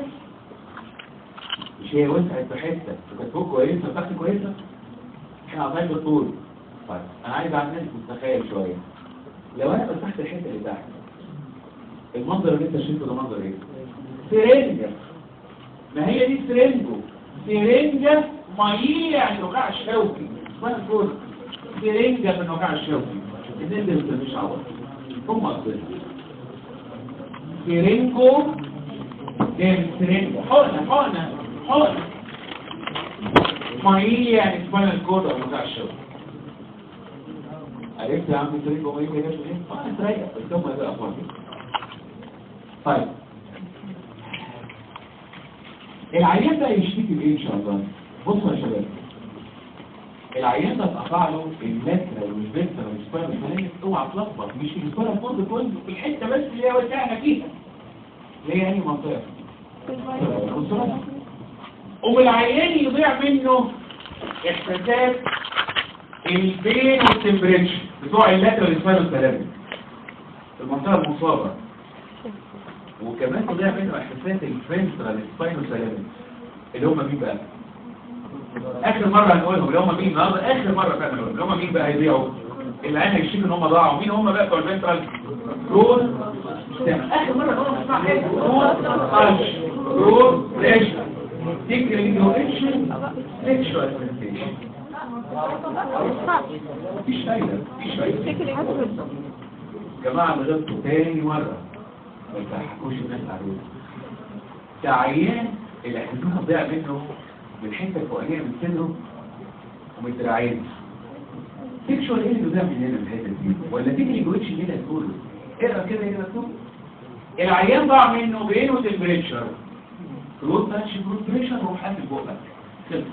مش هي وسعت في حته وكانت فوق كويسه وتحت كويسه احنا عمال بالطول طيب انا عايز اعمل متخيل شويه لو انا مسحت الحته اللي تحت المنظر اللي انت شايفه ده منظر ايه سرنجه ما هي دي سرنجو سرنجه ميه يعني النخاع الشوكي اسمها الفول سرنجه في النخاع الشوكي الناس اللي مش عوض هم اصلا سرنجو جاي سرنجه حقنه حقنه حقنه ميه يعني سباينال كورد او النخاع الشوكي عرفت يا عم سرنجو ميه كده ايه؟ اه تريح بس هم ده افضل طيب العيان ده يشتكي بايه ان شاء الله بصوا يا شباب العيان ده اتقطع له اللاترال والفيكتور والسبايرال فلانكس اوعى تلخبط مش في السبايرال كورد كله في الحته بس اللي هي وسعنا فيها اللي هي انهي منطقه؟ والعيان يضيع منه احساسات البين والتمبريتشر بتوع اللاترال سبايرال فلانكس المنطقه المصابه وكمان تضيع منه احساسات الفنترال سباينال فلانكس اللي هم مين بقى؟ اخر مرة هنقولهم اللي هم مين النهارده اخر مرة فعلا هنقولهم اللي هم مين بقى هيضيعوا اللي انا هيشتكوا ان هم ضاعوا مين هم بقى بتوع الفنترال رول اخر مرة نقولهم اسمع ايه رول قلش رول ريش ديكرينيوشن سيكشوال سنسيشن مفيش فايدة مفيش فايدة جماعة غلطوا تاني مرة ما يضحكوش الناس عليهم تعيان الاحتمال ضيع منه من الحته الفوقانيه من صدره ومن دراعين تكشور ايه اللي بيضيع من هنا من الحته دي ولا تيجي جويتش كده كله اقرا كده ايه مكتوب العيان ضاع منه بينه تمبريتشر كلوز تاتش بريشر وروح قافل بقك خلص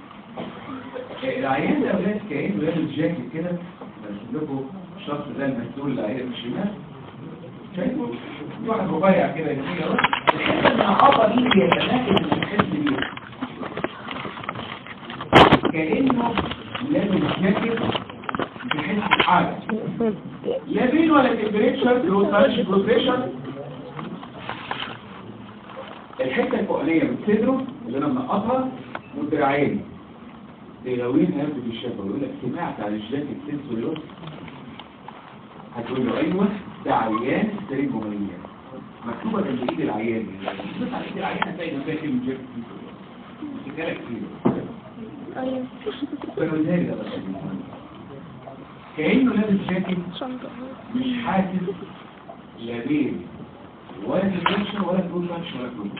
العيان ده ولاد كانه لابس جاكيت كده برسم لكم الشخص ده المسؤول اللي هيقف الشمال شايفه في واحد رفيع كده يجي اهو الحته المنعطه دي بيتناقض من الحس دي كانه لازم يتنكر بحس حاجه لا بين ولا تمبريتشر كلوز بروفيشن الحته الفوقانيه من صدره اللي انا منقطها والدراعين تلاوين هياخد الشفه ويقول لك سمعت عن الجاكيت سنسوريوس هتقول له ايوه ده عيان سرينجومالية مكتوبة جنب ايد العيان بس على ايد العيان هتلاقي جنبها كلمة جيب كده كتير ايوه فنقولها لي ده بس كأنه لابس جاكيت مش حاسس لا بين ولا ديبريشن ولا كلوز ماتش ولا كلوز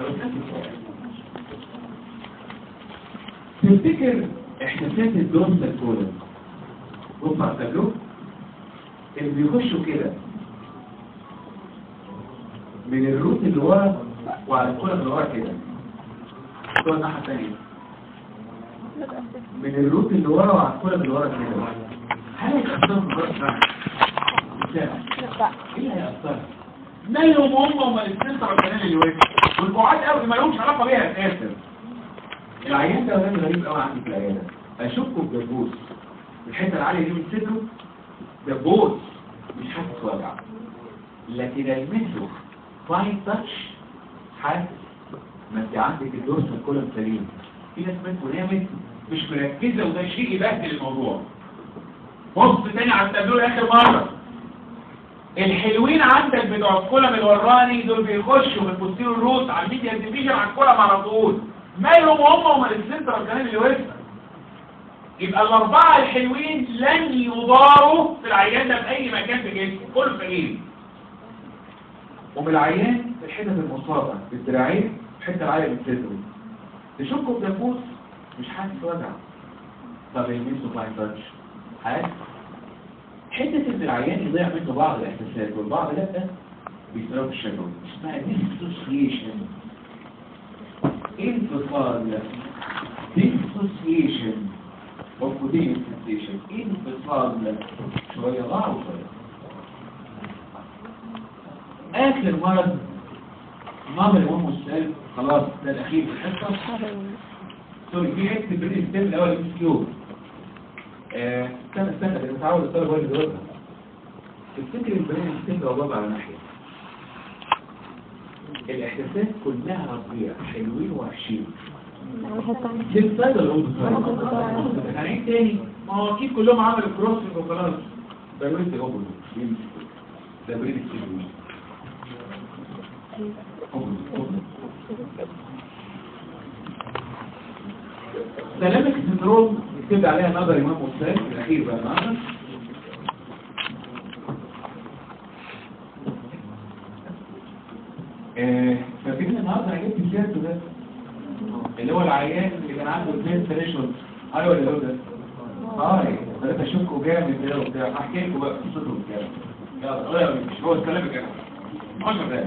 تفتكر احساسات الدراسة الكولة بص على التابلو اللي بيخشوا كده من الروت اللي ورا وعلى الكولة اللي ورا كده الكولة الناحية الثانية من الروت اللي ورا وعلى الكولة اللي ورا كده هل هيأثروا في الراس بقى؟ سامع ايه اللي هيأثر؟ مالهم هم وما الاستنتر الكلام اللي واقف والبعاد قوي ما لهمش علاقة بيها اساسا العيان ده ولاد غريب قوي عندي في العيادة اشكه بدبوس الحتة العالية دي من صدره دبوس مش حاسس وجع لكن المثل فاين تاتش حاسس ما انت عندك الدورسال كولم سليم في ناس منكم نامت مش مركزة وده شيء يبهدل الموضوع بص تاني على التابلو لاخر مرة الحلوين عندك بتوع الكولم الوراني دول بيخشوا من بوستيرو الروت على الميديا ديفيجن على الكولم على طول مالهم هم وما السنتر الكلام اللي وقف يبقى الاربعه الحلوين لن يضاروا في العيان ده في اي مكان في جسمه كله في جسمه ومن العيان في الحتة المصابة في الدراعين الحتة العالية من صدره تشكه بدبوس مش حاسس وجع طب الميسو فاين تاتش حاسس حتة ان العيان يضيع منه بعض الاحساسات والبعض لا بيسموها في الشجر اسمها ديسوسيشن انفصال ديسوسيشن موجودين سنسيشن انفصال شوية ضاع وشوية آخر مرض مرض الأم والسلب خلاص ده الأخير في الحصة سوري في حته بريد ستيب الاول ام كيو استنى استنى انا متعود الطالب هو اللي بيقولها تفتكر البريد ستيب لو بابا على ناحيه الاحساسات كلها ربيع حلوين ووحشين ليه سايد ولا اوضه سايد هنعيد تاني ما هو اكيد كلهم عملوا كروسنج وخلاص ده بريد اوبن ده بريد ستيب اوبن اوبن سلامك سندروم يكتب عليها نظر امام مستاذ في الاخير بقى النهارده آه، فاكرين النهارده انا جبت سيرته ده اللي هو العيان اللي كان عنده اثنين ثريشولد ايوه ولا هو ده؟ اه ثلاثة شكوا جامد ده وبتاع هحكي لكم بقى قصته وبتاع يلا يلا مش هو الكلام كده 10 دقايق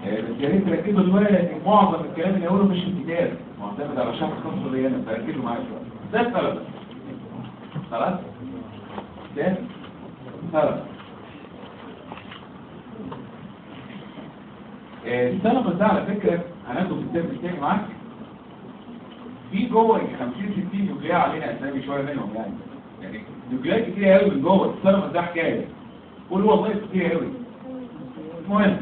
آه، بس يا ريت تركزوا شويه لان معظم الكلام اللي هقوله مش في الكتاب معتمد على شرح خاص ليا انا فركزوا معايا شويه ده السبب خلاص ده سبب آه، السبب ده على فكره هناخده في الكتاب التاني معاك في جوه 50 60 نوكليا علينا اسامي شويه منهم يعني يعني نوكليات كتير قوي من جوه السبب ده حكايه قول والله كتير قوي المهم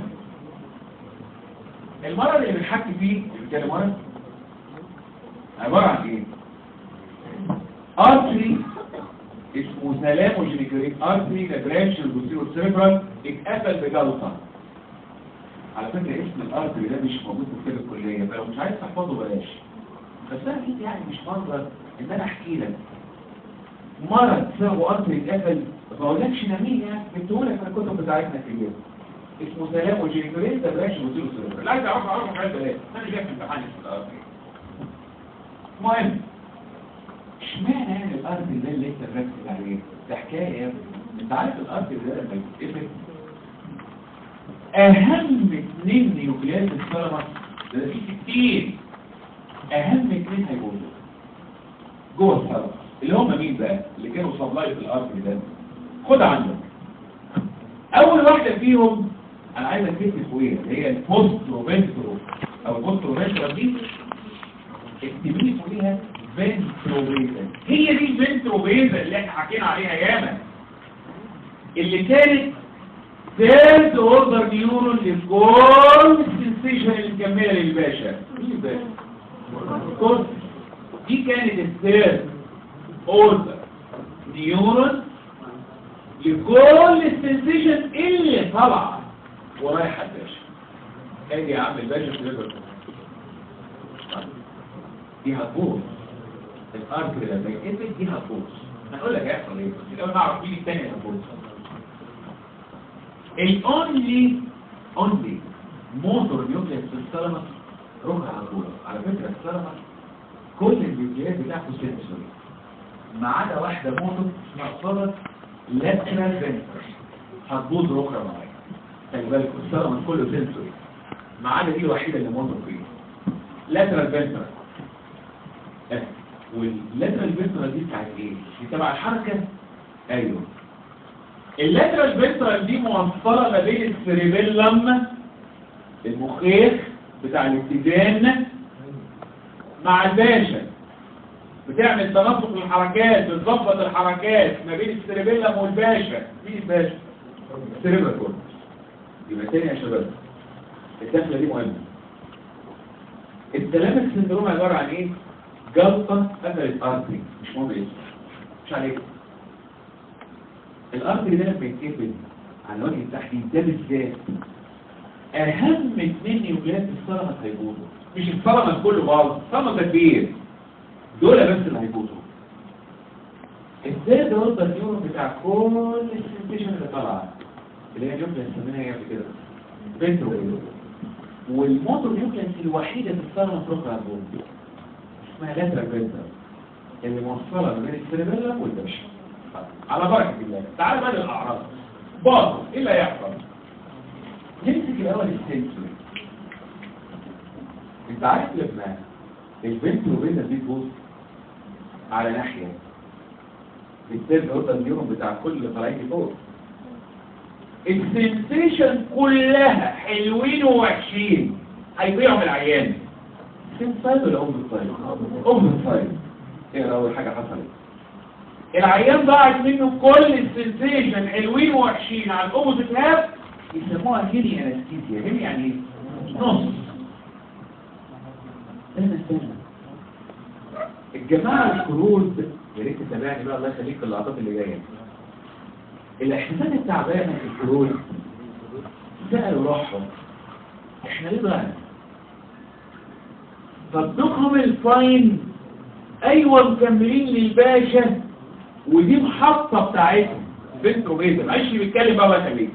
المرض اللي بنحكي فيه اللي بنتكلم مرض عباره عن ايه؟ ارتري اسمه سلاموجينيكريت ارتري لبرانش البوستيرو سيربرال اتقفل بجلطه على فكره اسم الارتري ده مش موجود في كتاب الكليه فلو مش عايز تحفظه بلاش بس انا اكيد يعني مش منظر ان انا احكي لك مرض سببه ارتري اتقفل ما اقولكش نميه يعني جبتهولك من الكتب بتاعتنا في اليوم اسمه سلام وجينيكولين ده بلاش وزيرو سيرفر لا عايز اعرف اعرف حاجه بلاش انا جاي في امتحان اسمه الارتري المهم اشمعنى يعني الارتري ده اللي انت مركز عليه ده حكايه يا ابني انت عارف الارتري ده لما يتقفل اهم اثنين نيوكليات السيرمس ده في كتير اهم اثنين هيقولوا جوه السيرمس اللي هم مين بقى اللي كانوا سبلاي في الارتري ده خد عندك اول واحده فيهم انا عايزك تكتب فوقيها اللي هي البوسترو فينترو او البوسترو فينترو دي اكتبي لي فوقيها فينتروبيزا هي دي الفينتروبيزا اللي احنا حكينا عليها ياما اللي كانت ثيرد اوردر نيورون لكل السنسيشن اللي مكمله للباشا مين الباشا؟ كورتكس. دي كانت الثيرد اوردر نيورون لكل السنسيشن اللي طالعه ورايحه الباشا ادي يا عم الباشا في ليفر دي هتبوظ الارك لما يتقفل دي هتبوظ هنقول لك هيحصل ايه بس الاول نعرف مين الثاني هتبوظ الاونلي اونلي موتور نيوكليس في السلمس روح على طول على فكره السلمس كل النيوكليات بتاعته سنسوري ما عدا واحده موتور اسمها صلت لاترال فينتر هتبوظ ركره معايا خلي بالك السلمس كله سنسوري ما عدا دي الوحيده اللي موتور فيه لاترال فينتر واللاترال فينتر دي بتاعت ايه؟ دي تبع الحركه ايوه اللاترال فينترال دي موصله ما بين السريبيلم المخيخ بتاع الاتزان مع الباشا بتعمل تناسق الحركات بتظبط الحركات ما بين السريبيلم والباشا مين الباشا؟ السريبيلم كورتكس يبقى تاني يا شباب الدخله دي مهمه السلامك سندروم عباره عن ايه؟ جلطه قفلت ارتري مش مهم اسمه مش عليك الارتري ده لما يتقفل على وجه التحديد ده بالذات اهم اثنين نيوكليات السلمس هيبوظوا مش السلمس كله باظ السلمس ده كبير دول بس اللي هيبوظوا ازاي ده هو النيورون بتاع كل السنتيشن اللي طالعه اللي هي نيوكليس سميناها ايه قبل كده فينترو والموتور نيوكليس الوحيده في السلمس ركع بول اسمها لاترال فينتر اللي موصله ما بين السيربيلم والباشا على بركة الله تعال بقى للأعراض باظ ايه اللي هيحصل نمسك الأول السنسوري انت عارف لما البنت وبين دي تبوظ على ناحية السيرد اوردر النيورون بتاع كل اللي طالعين فوق السنسيشن كلها حلوين ووحشين هيضيعوا من العيان سنسايد ولا اوفر سايد؟ اوفر سايد ايه اول حاجة حصلت العيان ضاعت منه كل السنسيشن حلوين ووحشين على الاوبوزيت هاف يسموها هيلي انستيزيا هيلي يعني ايه؟ نص استنى استنى الجماعه الكرود يا ريت تتابعني بقى الله يخليك في اللقطات اللي جايه الاحساسات التعبانه في الكرود سالوا روحهم احنا ليه ضعنا؟ صدقهم الفاين ايوه مكملين للباشا ودي محطة بتاعتهم بنت وبيزة معيش بيتكلم بقى الله يخليك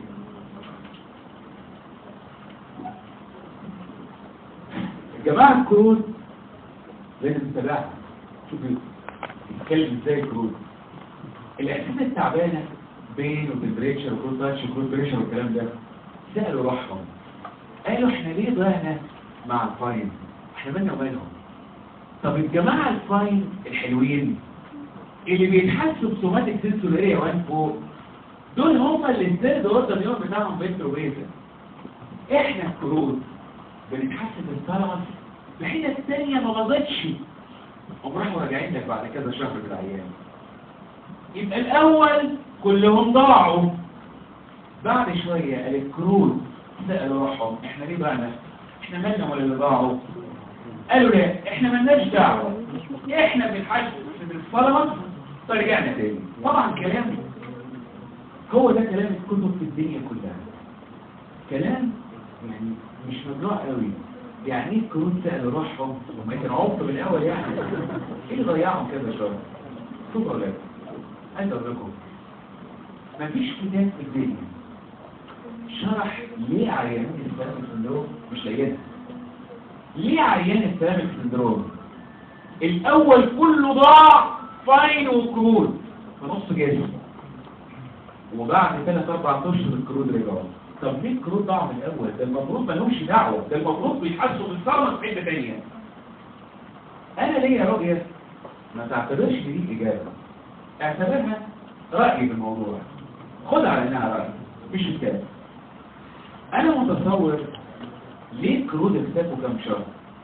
الجماعة الكروز لازم نتابعها شوف بيتكلم ازاي الكروز الاحساس التعبانة بين وتمبريتشر وكروز تاتش وكروز بريشر والكلام ده سألوا روحهم قالوا احنا ليه ضعنا مع الفاين احنا مالنا ومالهم طب الجماعة الفاين الحلوين اللي بيتحسوا بسوماتيك سنسور اريا 1 فوق دول هم اللي الثيرد اوردر نيون بتاعهم بنترو بيزا احنا الكروت بنتحسن بالثالاموس الحته الثانيه ما باظتش قوم راحوا راجعين لك بعد كذا شهر بالعيان يبقى الاول كلهم ضاعوا بعد شويه الكروت سالوا روحهم احنا ليه بقى احنا مالنا ولا اللي ضاعوا قالوا لا احنا مالناش دعوه احنا بنحاسب بالثالاموس فرجعنا تاني طبعا كلام هو ده كلام الكتب في الدنيا كلها كلام يعني مش مجروح قوي يعني ايه الكروت سألوا روحهم وما كانوا عبطوا من الاول يعني ايه اللي ضيعهم كذا شهر شوفوا يا ولاد عايز اقول لكم مفيش كتاب في الدنيا شرح ليه عيانين السلامك سندروم مش لاقيينها ليه عيان السلامك سندروم الاول كله ضاع فاين وكرود في نص جسم وبعد ثلاث اربع اشهر الكرود رجعوا طب ليه الكرود ضاعوا من الاول ده المفروض ما لهمش دعوه ده المفروض بيتحسوا بالصرمه في حته ثانيه انا ليا رؤيه ما تعتبرش دي اجابه اعتبرها راي في الموضوع خد على انها راي مفيش اشكال انا متصور ليه الكرود اختفوا كام شهر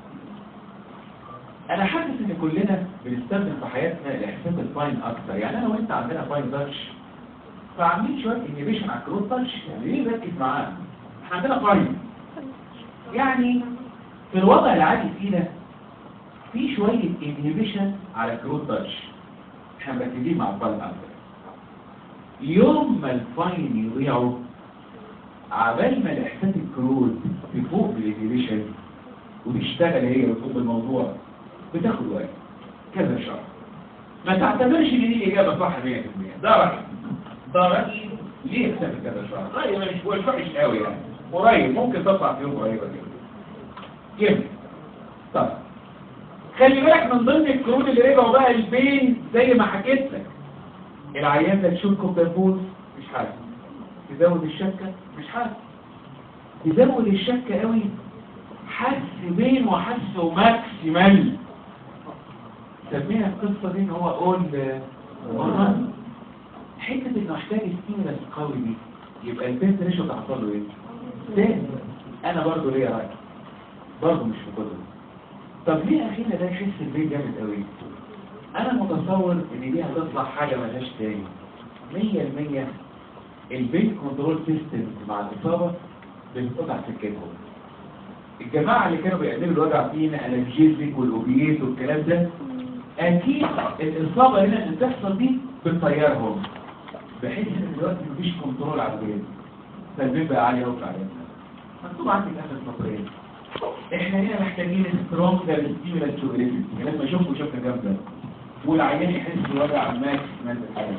انا حاسس ان كلنا بنستخدم في حياتنا الاحساس الفاين اكتر يعني انا وانت عندنا فاين تاتش فعاملين شويه انهبيشن على الكروت تاتش يعني ليه نركز معاه احنا عندنا فاين يعني في الوضع العادي فينا في شويه انهبيشن على الكروت تاتش احنا مركزين مع الفاين اكتر يوم ما الفاين يضيعوا عبال ما الاحساس الكروت تفوق بالانهبيشن وتشتغل هي وتقوم بالموضوع بتاخد وقت كذا شهر ما تعتبرش ان دي الاجابه صح 100% ده رايي ده رايي ليه اختفى كذا شهر رايي مش مش وحش قوي يعني قريب ممكن تطلع في يوم قريبه كده كيف طب خلي بالك من ضمن الكروت اللي رجعوا بقى البين زي ما حكيت لك العيان ده تشوف كوبرفوز مش حاسس تزود الشكه مش حاسس تزود الشكه قوي حس بين وحس ماكسيمال سميها القصة دي ان هو قول مرن حتة انه احتاج ستيمولس قوي دي يبقى البنت ريشو تحصل له ايه تاني انا برضو ليا رأي برضو مش في كله طب ليه اخينا ده يحس البيت جامد قوي انا متصور ان دي هتطلع حاجة ملهاش تاني مية المية البيت كنترول سيستم مع الاصابة بتقطع سكتهم الجماعة اللي كانوا بيقللوا الوجع فينا الانجيزيك والاوبيات والكلام ده اكيد الاصابة هنا اللي بتحصل دي بتطيرهم بحيث ان دلوقتي مفيش كنترول على البيت فالبيت بقى عالي قوي علينا مكتوب عندك اخر سطرين احنا هنا محتاجين سترونج ستيمولانت تو لما اشوفه شفنا جامده والعيان يحس بوجع ماكس من الحاجه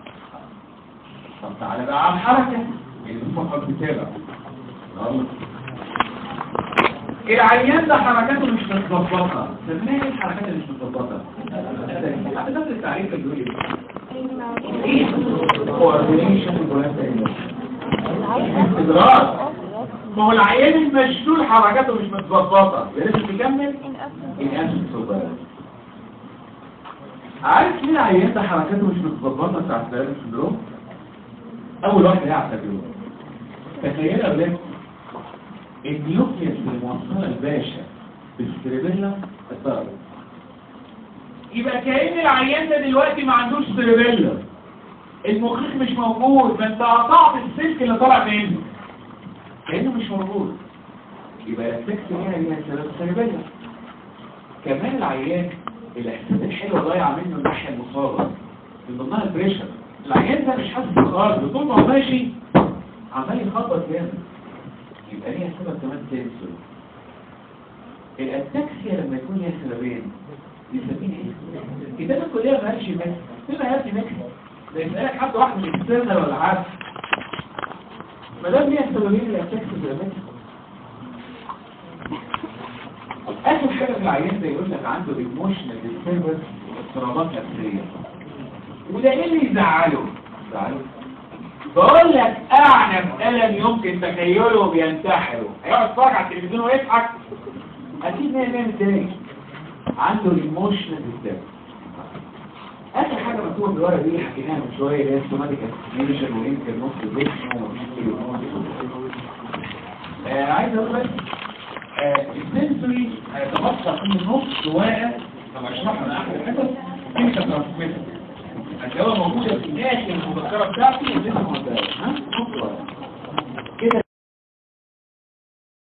طب تعالى بقى على الحركه اللي بتفكر بتابع العيان ده حركاته مش متظبطه سميها ايه الحركات اللي مش متظبطه حتى نفس التعريف اللي بيقول ايه كوردينيشن ادراك ما هو العيان المشلول حركاته مش متظبطه لازم تكمل الانسب صغير عارف ليه العيان ده حركاته مش متظبطه بتاع السيرفس سندروم اول واحد هي على التجربه تخيل يا ولاد النيوكليس اللي موصله الباشا بالسيربيلا اتضربت يبقى كأن العيان ده دلوقتي ما عندوش سيربيلا المخيخ مش موجود ما انت قطعت السلك اللي طالع منه كأنه مش موجود يبقى الافكت هنا هي سبب سيربيلا كمان العيان الاحساس الحلو ضايع منه الناحيه المصابه من ضمنها البريشر العيان ده مش حاسس خالص طول ما هو ماشي عمال يخبط جامد يبقى ليها سبب كمان تنسل الاتاكسيا لما يكون ليها سببين يسمين ايه؟ كتاب الكلية ما قالش مكس فين هاتي مكس ده يسألك حد واحد من اكسترنال ولا حاجة ما دام ليها سببين الاتاكسيا زي مكس اخر حاجة في العيان ده يقول لك عنده ايموشنال ديستربنس واضطرابات نفسية وده ايه اللي يزعله؟ يزعله بقول لك اعنف الم يمكن تخيله بينتحره هيقعد يتفرج على التلفزيون ويضحك اكيد ان هي متضايق عنده الايموشنال ديسترب اخر حاجه مكتوبه في الورقه دي حكيناها من شويه اللي هي سوماتيك اسيميشن ويمكن نص الجسم آه عايز اقول لك آه السنسوري هيتبقى في النص ورقه طب اشرحها من اخر الحصص كيف ترانسميتر الدواء موجوده في اخر المذكره بتاعتي ولسه ما قلتهاش ها